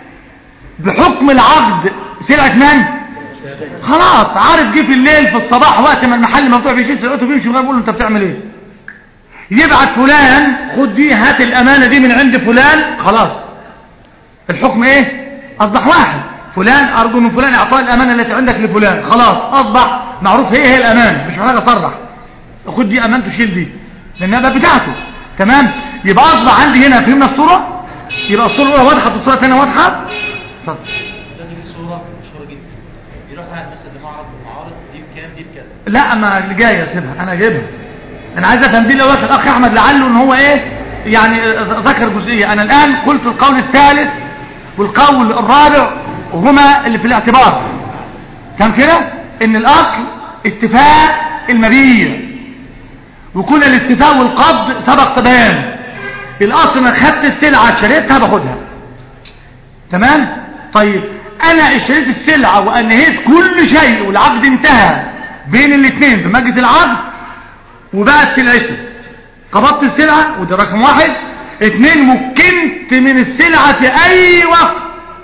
بحكم العقد سلعة من خلاص عارف جه في الليل في الصباح وقت ما المحل مفتوح بيشيل سلعته بيمشي وغير بيقول له انت بتعمل ايه يبعت فلان خد دي هات الامانه دي من عند فلان خلاص الحكم ايه اصبح واحد فلان ارجو من فلان اعطاء الامانه التي عندك لفلان خلاص اصبح معروف هي هي الامانه مش محتاج اصرح خد دي امانته شيل دي لانها بقى بتاعته تمام يبقى اصبح عندي هنا فهمنا الصوره يبقى الصوره الاولى وضحت الصوره الثانيه واضحه اتفضل ده دي صورة مشهورة جدا يروح قاعد مثلا لمعرض من المعارض دي بكام دي بكذا لا ما اللي جايه سيبها انا جايبها انا عايز افهم دي الاول الاخ احمد لعله ان هو ايه يعني ذكر جزئيه انا الان قلت القول الثالث والقول الرابع هما اللي في الاعتبار كان كده ان الاصل استفاء المبيع وكل الاستفاء والقبض سبق بيان الاصل انا خدت السلعه شريتها باخدها تمام طيب انا اشتريت السلعة وانهيت كل شيء والعقد انتهى بين الاثنين في مجلس العقد وبقت سلعتي قبضت السلعة وده رقم واحد اثنين مكنت من السلعة في اي وقت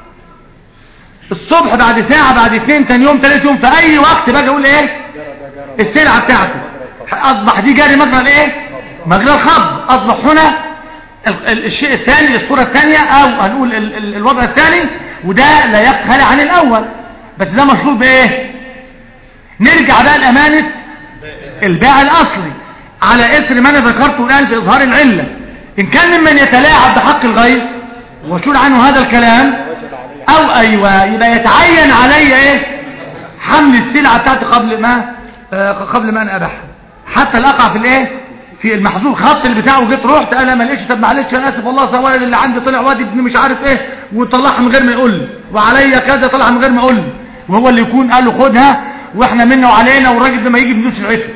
الصبح بعد ساعة بعد اثنين تاني يوم ثالث يوم في اي وقت باجي اقول ايه السلعة بتاعتي اصبح دي جاري مجرى الايه مجرى الخفض اصبح هنا ال- ال- الشيء الثاني الصورة الثانية او هنقول ال- ال- الوضع الثاني وده لا يقتل عن الاول بس ده مشروط بايه نرجع بقى لامانة البيع الاصلي على اثر ما انا ذكرته الان في اظهار العلة ان كان ممن يتلاعب بحق الغير وشور عنه هذا الكلام او ايوه يبقى يتعين علي ايه حمل السلعة بتاعتي قبل ما آه قبل ما انا ابيعها حتى لا اقع في الايه في المحظور خط اللي بتاعه وجيت رحت انا ما لقيتش طب معلش انا اسف والله سواد اللي عندي طلع واد ابن مش عارف ايه وطلعها من غير ما يقول لي وعليا كذا طلع من غير ما يقول لي وهو اللي يكون قال له خدها واحنا منا وعلينا والراجل ده ما يجي بدون سلعته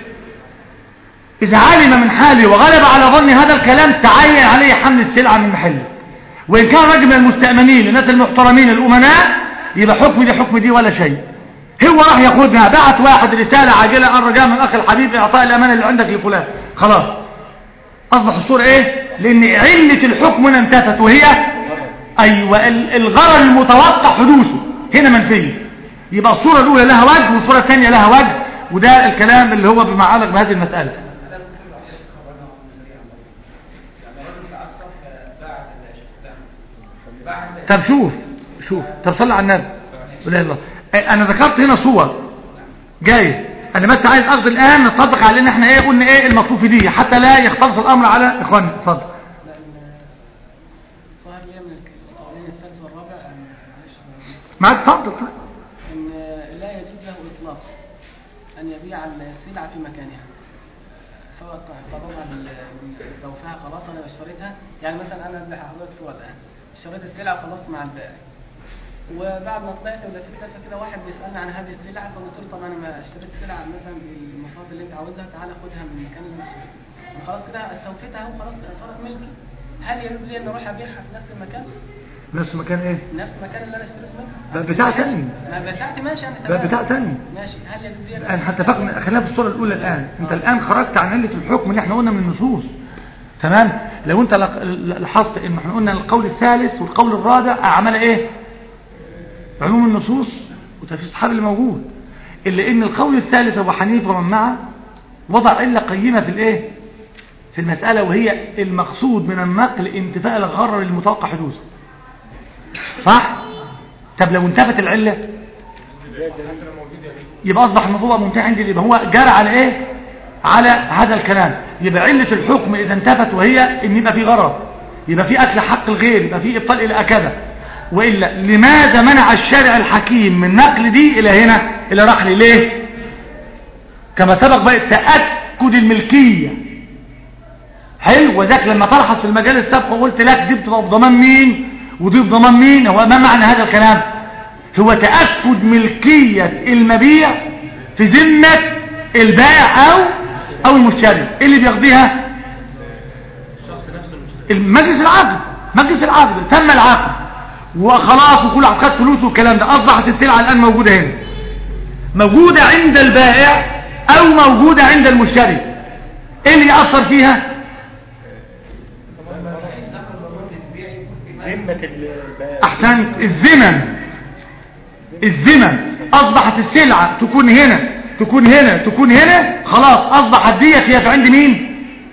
اذا علم من حالي وغلب على ظن هذا الكلام تعين عليه حمل السلعه من محله وان كان راجل من المستامنين الناس المحترمين الامناء يبقى حكم دي حكم دي ولا شيء هو راح ياخدها بعت واحد رسالة عاجلة أن رجاء من أخي الحبيب إعطاء الأمانة اللي عندك لفلان خلاص أصبح الصورة إيه لأن علة الحكم هنا انتفت وهي أيوة ال- الغرر المتوقع حدوثه هنا منفية يبقى الصورة الأولى لها وجه والصورة الثانية لها وجه وده الكلام اللي هو بما يتعلق بهذه المسألة طب شوف شوف طب صلي على النبي لا الله إيه، انا ذكرت هنا صور جاي انا بس عايز اخذ الان نطبق على ان احنا ايه قلنا ايه المطلوب في دي حتى لا يختلط الامر على اخواننا اتفضل ظهر لي من القولين الثالث والرابع أن- معلش معاك اتفضل ان لا يجوز له اطلاق ان يبيع السلعه في مكانها سواء قررها بزوفها خلاص انا اشتريتها يعني مثلا انا اللي حضرتك صوره الان اشتريت السلعه وخلصت مع البائع وبعد ما طلعت ولا في ثلاثه كده واحد بيسالني عن هذه السلعه فقلت له طب انا ما اشتريت سلعه مثلا بالمواصفات اللي انت عاوزها تعالى خدها من المكان اللي انت خلاص كده استوفيتها وخلاص صارت ملكي هل يجوز لي ان اروح ابيعها في نفس المكان؟ نفس مكان ايه نفس المكان اللي انا اشتريت منه ده بتاع تاني. ما بتاعتي ماشي انا ده تمام. بتاع تاني. ماشي هل يجوز لي الآن حتى اتفقنا خلينا في الصورة الأولى الآن أنت الآن خرجت عن علة الحكم اللي احنا قلنا من النصوص تمام لو أنت لق- لاحظت إن احنا قلنا القول الثالث والقول الرابع أعمل إيه عموم النصوص وتفسير الصحابي اللي موجود إلا إن القول الثالث أبو حنيفة ومن معه وضع علة قيمة في الإيه في المسألة وهي المقصود من النقل انتفاء الغرر المتوقع حدوثه صح طب لو انتفت العلة يبقى أصبح الموضوع منتهي عندي يبقى هو جرى على إيه على هذا الكلام يبقى علة الحكم إذا انتفت وهي إن يبقى في غرض يبقى في أكل حق الغير يبقى في إبطال إلى كذا وإلا لماذا منع الشارع الحكيم من نقل دي إلى هنا إلى رحل ليه كما سبق بقى تأكد الملكية حلو وذاك لما تلحظ في المجال السابق وقلت لك دي بتبقى بضمان مين ودي بضمان مين هو ما معنى هذا الكلام هو تأكد ملكية المبيع في ذمة البائع أو أو المشتري إيه اللي بيقضيها المجلس العقد مجلس العقد تم العقد وخلاص وكل عقد خد فلوس والكلام ده أصبحت السلعة الآن موجودة هنا موجودة عند البائع أو موجودة عند المشتري إيه اللي يأثر فيها ذمة البائع احسنت الزمن الزمن اصبحت السلعة تكون هنا تكون هنا تكون هنا خلاص اصبحت ديت هي في عند مين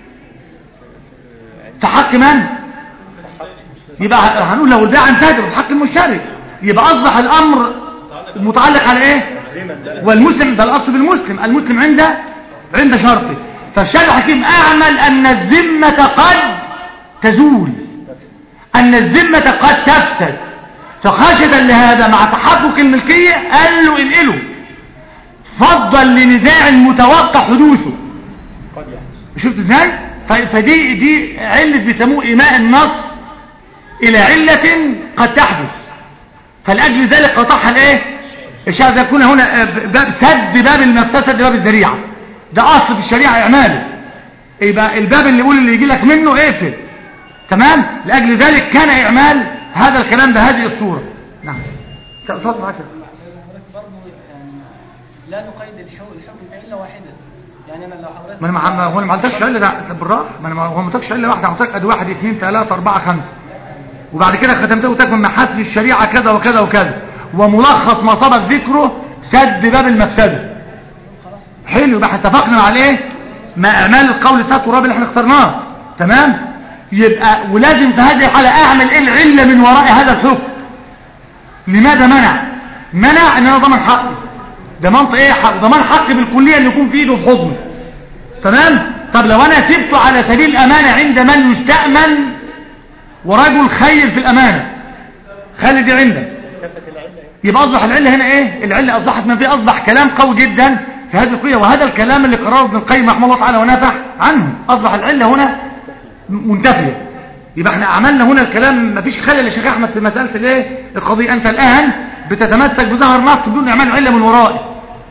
في حق من يبقى هنقول لو البيع انتهى في حق المشتري يبقى اصبح الامر متعلق على ايه الزمن ده والمسلم ده الاصل بالمسلم المسلم عند عند شرطه فالشارع الحكيم اعمل ان الذمة قد تزول ان الذمة قد تفسد فخشية لهذا مع تحقق الملكية قال له انقله فضل لنزاع متوقع حدوثه قد يحدث شفت ازاي ف- فدي دي علة بيسموه ايماء النص الى علة قد تحدث فلأجل ذلك قطعها الايه الشرع ده يكون هنا آه، باب سد باب المفسدة سد باب الذريعة ده اصل في الشريعة اعماله يبقى الباب اللي يقول اللي يجي لك منه اقفل تمام لأجل ذلك كان اعمال هذا الكلام بهذه الصورة نعم اتفضل معاك حضرتك برضه يعني لا نقيد الحكم الحكم بعله واحده يعني انا لو حضرتك ما انا ما ما- هو انا ما عندكش عله ده بالراحه ما انا ما- هو ما عندكش عله واحده عندك ادي واحد اثنين ثلاثه اربعه خمسه وبعد كده ختمته وتك من محاسن الشريعه كذا وكذا وكذا وملخص ما سبق ذكره سد باب المفسده حلو يبقى احنا اتفقنا عليه ما اعمال القول الثالث والرابع اللي احنا اخترناه تمام يبقى ولازم في هذه الحاله اعمل ايه العله من وراء هذا الحكم لماذا منع منع ان انا ضمن حقي ضمنت ايه حق ضمان حقي بالكليه ان يكون في ايده في حضني تمام طب لو انا سبته على سبيل الامانه عند من يستامن ورجل خير في الامانه خلي دي عندك كفت العلة يبقى اصبح العله هنا ايه العله اصبحت ما فيه اصبح كلام قوي جدا في هذه القضيه وهذا الكلام اللي قرره ابن القيم رحمه الله تعالى ونافح عنه اصبح العله هنا منتفيه يبقى احنا عملنا هنا الكلام ما فيش خلل يا شيخ احمد في مساله الايه القضيه انت الان بتتمسك بظهر نص بدون اعمال عله من ورائه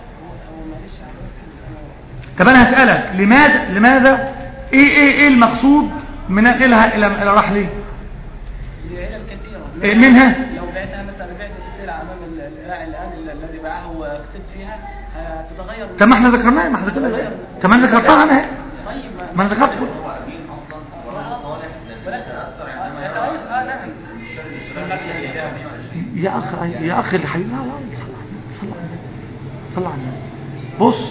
طب انا هسالك لماذا لماذا ايه ايه ايه المقصود من نقلها الى الى رحلي لعلل كثيره إيه منها؟ لو بعتها مثلا بعت السلعه امام ال- الراعي الان ال- الذي باعها وكسبت فيها هتتغير طب ما احنا ذكرناها ما احنا ذكرناها طب ما انا ذكرتها انا اهي. طيب ما انا ذكرت يتغير اه نعم يا اخ يا اخي الحبيب لا لا صل على النبي صل على النبي بص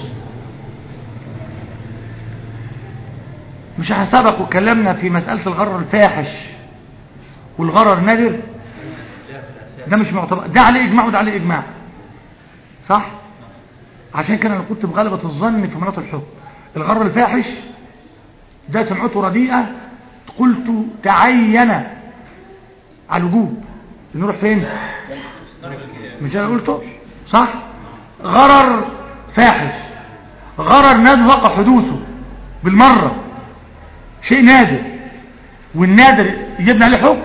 مش هسبق وكلمنا في مسألة الغرر الفاحش والغرر النادر ده مش معتبر ده عليه اجماع وده عليه اجماع صح عشان كده انا كنت بغلبة الظن في مناطق الحكم الغرر الفاحش ده سمعته رديئة قلت تعين على الوجوب نروح فين مش انا قلته صح غرر فاحش غرر نادر وقع حدوثه بالمرة شيء نادر والنادر يبنى عليه حكم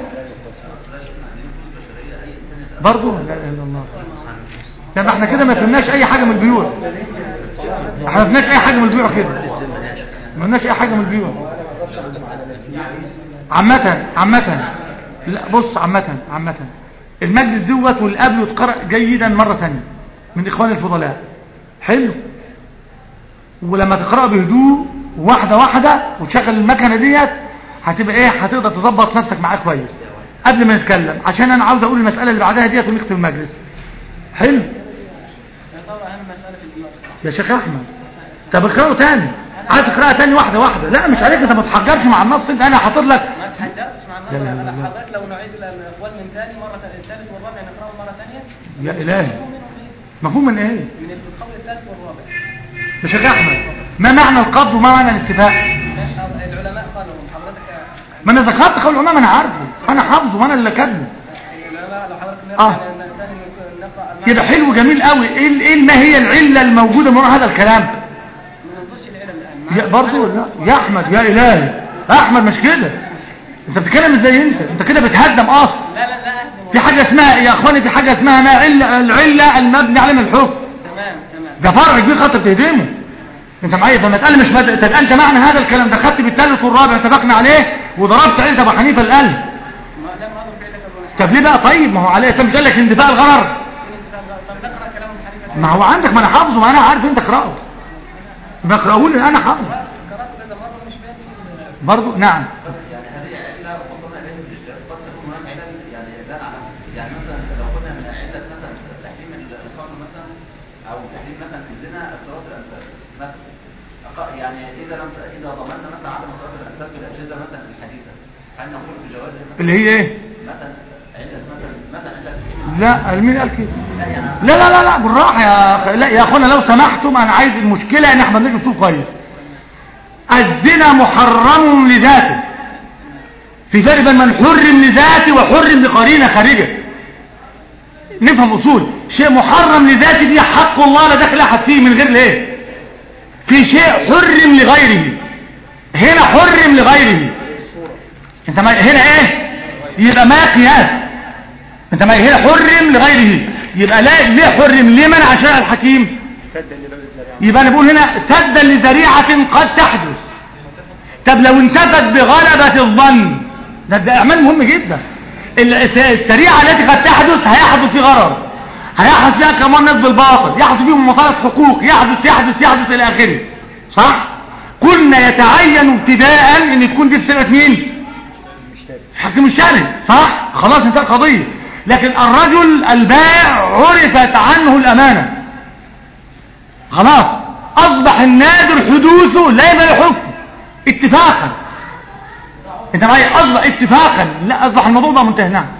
برضه لا اله الا الله ده احنا كده ما فهمناش اي حاجه من البيوع احنا ما فهمناش اي حاجه من البيوع كده ما فهمناش اي حاجه من البيوع عامه عامه لا بص عامة عامة المجلس دوت والقبل يتقرأ جيدا مرة ثانية من إخوان الفضلاء حلو ولما تقرأ بهدوء واحدة واحدة وتشغل المكنة ديت هتبقى ايه هتقدر تظبط نفسك معاه كويس قبل ما نتكلم عشان انا عاوز اقول المسألة اللي بعدها ديت ونختم المجلس حلو يعتبر اهم مساله في الدماغ يا شيخ احمد طب اقرأه تاني عايز تقرأها تاني واحدة واحدة لا مش عليك انت ما تحجرش مع النص انت انا حاطط لك ما تحدثش مع لا، النظر لا، لا، انا لا. حضرتك لو نعيد الاقوال من ثاني مره الثالث والرابع نقراهم مره ثانيه يا الهي منهم ايه؟ مفهوم من ايه من القول الثالث والرابع يا شيخ احمد ما معنى القبض وما معنى الاتفاق العلماء قالوا حضرتك ما انا ذكرت قول الامام انا عارفه انا حافظه وانا اللي كاتبه العلماء لو حضرتك آه. نرجع ن- ثاني نقرا المعنى. يبقى حلو جميل قوي ايه ال- ايه ما هي العله الموجوده من وراء هذا الكلام ما ننظرش العلم الان يا برضه لا يا احمد يا الهي احمد مش كده انت بتتكلم ازاي انت انت كده بتهدم اصل لا لا لا أهدم في حاجه اسمها يا اخواني في حاجه اسمها ما عله العله المبني عليها الحكم تمام تمام ده فرع كبير خاطر تهدمه انت معايا ده مساله مش مد... طب انت معنى هذا الكلام ده خدت بالثالث والرابع اتفقنا عليه وضربت عيسى ابو حنيفه القلب ما دام نظر في علمك أبو طب ليه بقى طيب ما هو عليه طب مش قال لك اندفاع الغرر طب نقرا كلام الحديث ما هو عندك ما انا حافظه ما انا عارف انت اقراه بقراه لي انا حافظه قرات كذا مره مش فاهم برضه نعم يعني هذه علة وصلنا إليه في الشرك قد تكون هناك علل يعني لا نعلمها يعني مثلا لو قلنا من علة مثلا تحريم الخمر مثلا أو تحريم مثلا في الزنا افتراض الأنساب مثلا أق- يعني إذا لم إذا ضمننا مثلا عدم افتراض الأنساب في الأجهزة مثلا الحديثة هل نقول بجواز مثلا اللي هي ايه مثلا علة مثلا مثلا علة لا مين قال كده لا يعني لا لا لا لا بالراحه يا أخ... لا يا اخوانا لو سمحتم انا عايز المشكله ان احنا بنيجي نشوف كويس الزنا محرم لذاته في فرق بين من حرم لذاته وحرم لقرينه خارجه نفهم اصول شيء محرم لذاته دي حق الله لا دخل احد فيه من غير ليه في شيء حرم لغيره هنا حرم لغيره انت ما هنا ايه يبقى ما قياس انت ما هنا حرم لغيره يبقى لا ليه حرم ليه منع شرع الحكيم سدا لباب الزريعة يبقى نقول هنا سدا لذريعة قد تحدث طب لو انتفت بغلبة الظن ده, ده اعمال مهم جدا ال- السريعة التي قد تحدث هيحدث في غرر هيحدث فيها كمان ناس بالباطل يحدث فيهم مصالح حقوق يحدث يحدث يحدث الى اخره صح قلنا يتعين ابتداء ان تكون دي بسبب مين المشتري حكم الشرعي صح خلاص انتهت القضية لكن الرجل البائع عرفت عنه الأمانة خلاص أصبح النادر حدوثه لا يبقى له حكم اتفاقا انت معايا أصبح اتفاقا لا أصبح الموضوع ده منتهي نعم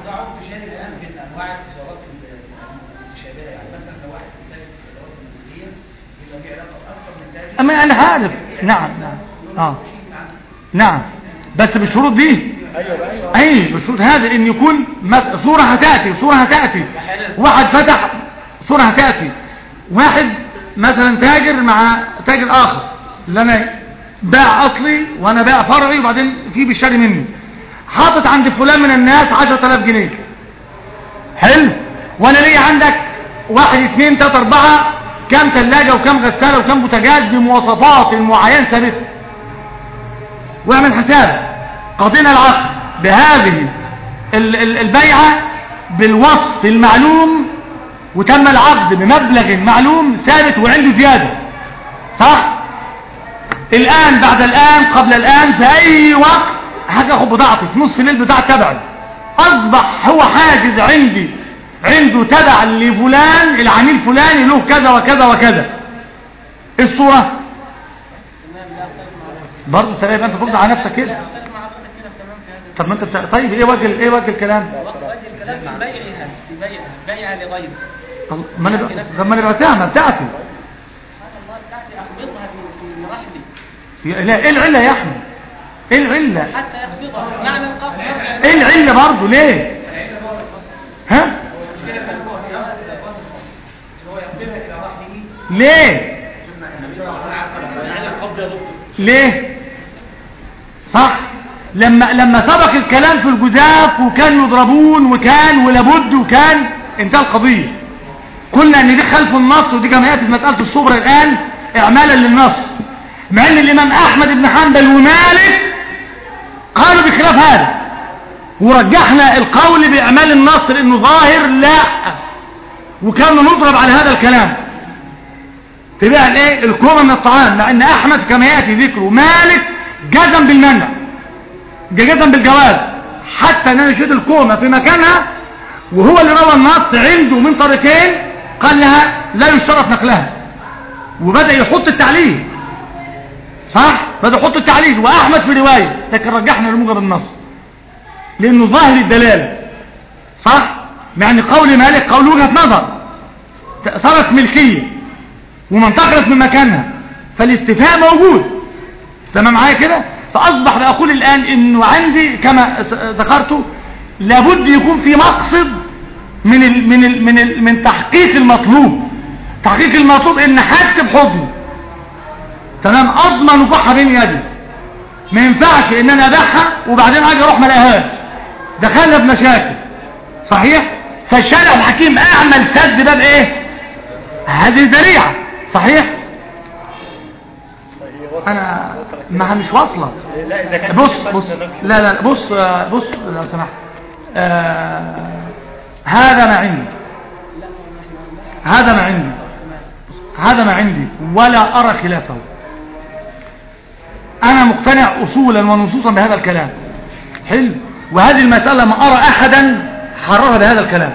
أما أنا عارف نعم نعم آه. نعم بس بالشروط دي ايوه ايوه اي بالشروط هذه ان يكون مس- صورة هتأتي صورة هتأتي واحد فتح صورة هتأتي واحد مثلا تاجر مع تاجر اخر اللي انا باع اصلي وانا باع فرعي وبعدين في بيشتري مني حاطط عند فلان من الناس 10000 جنيه حلو وانا ليا عندك واحد اثنين تلاتة اربعة كم ثلاجة وكم غسالة وكم بوتاجاز بمواصفات معينة ثابتة واعمل حساب قضينا العقد بهذه ال- ال- البيعة بالوصف المعلوم وتم العقد بمبلغ معلوم ثابت وعنده زيادة صح الآن بعد الآن قبل الآن في أي وقت حاجة أخذ بضاعتي في نصف الليل بضاعة تبعي أصبح هو حاجز عندي عنده تبع لفلان العميل فلاني له كذا وكذا وكذا إيه الصورة تمام لا اختلف مع حضرتك برضه سلام انت ترد على نفسك كده لا اختلف مع حضرتك كده تمام في هذا طب ما انت بتاع... طيب ايه وجه ايه وجه الكلام وقت وجه الكلام في بيعها في بيعها بيعها لغيره طب ما انا ب... طب ما انا بعتها ما بتاعتي سبحان الله بتاعتي اخبطها في في مراحلي يا- لا ايه العله يا احمد ايه العله حتى يخبطها معنى القبض ايه العله برضه ليه ها ليه ليه صح لما لما سبق الكلام في الجزاف وكان يضربون وكان ولابد وكان انتهى القضيه قلنا ان دي خلف النص ودي كما ياتي في مساله الصبر الان اعمالا للنص مع ان الامام احمد بن حنبل ومالك قالوا بخلاف هذا ورجحنا القول بأعمال النص لأنه ظاهر لا وكان نضرب على هذا الكلام تبقى الايه الكومة من الطعام مع ان احمد كما ياتي ذكره مالك جزم بالمنع جزم بالجواز حتى ان انا شد الكومة في مكانها وهو اللي روى النص عنده من طريقين قال لها لا يشترط نقلها وبدأ يحط التعليل صح بدأ يحط التعليل واحمد في رواية لكن رجحنا لموجب النص لانه ظاهر الدلالة صح مع ان قول مالك قول وجهة نظر صارت ملكية ومنتقلت من مكانها فالاستفهام موجود تمام معايا كده فاصبح بقول الان انه عندي كما ذكرت لابد يكون في مقصد من ال من ال من ال من تحقيق المطلوب تحقيق المطلوب ان حد بحضني تمام اضمن وقعها بين يدي ما ينفعش ان انا ابيعها وبعدين اجي اروح ما الاقيهاش دخلنا بمشاكل صحيح فالشارع الحكيم اعمل سد باب ايه هذه ذريعه صحيح هي وصلت- انا وصلت ما مش واصله لا اذا كان بص في بص فصل نقل. لا لا بص آه، بص لو سمحت آه هذا ما عندي هذا ما عندي هذا ما عندي ولا أرى خلافه أنا مقتنع أصولا ونصوصا بهذا الكلام حلو وهذه المسألة ما أرى أحدا حررها بهذا الكلام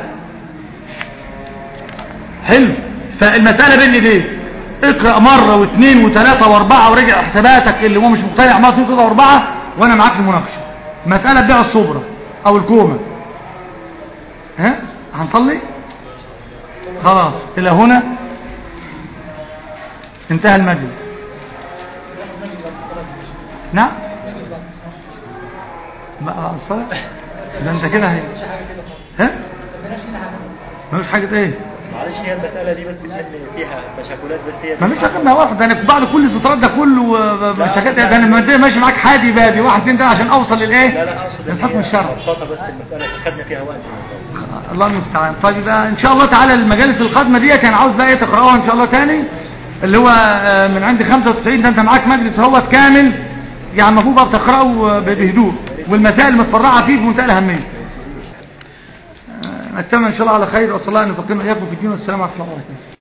حلو فالمسألة بين ايديك اقرأ مرة واثنين وثلاثة واربعة ورجع حساباتك اللي هو مش مقتنع مرة واثنين وثلاثة واربعة وانا معاك في المناقشة مسألة بيع الصبرة او الكومة ها هنصلي خلاص الى هنا انتهى المجلس نعم بقى الصلاة ده انت كده هي ها ملوش حاجة ايه معلش هي المسألة دي بس بتمن فيها تشكلات بس هي ما مش رقم واحد انا في بعض كل السطرات ده كله آه، مشاكل ده انا الماديه ماشي معاك حادي بادي واحد اتنين ده عشان اوصل للايه لا لا اقصد ان للحكم هي الشرعي مبسطة بس المسألة خدنا فيها وقت الله المستعان طيب يبقى ان شاء الله تعالى المجالس القادمه ديت انا عاوز بقى ايه تقراوها ان شاء الله تاني اللي هو آه، من عند 95 ده انت معاك مجلس هوت كامل يعني المفروض بقى بتقراه ب- بهدوء والمسائل المتفرعه فيه في منتهى الاهميه آه، نتمنى ان شاء الله على خير وصلى الله ان يفقهنا اياكم في الدين والسلام عليكم ورحمه الله وبركاته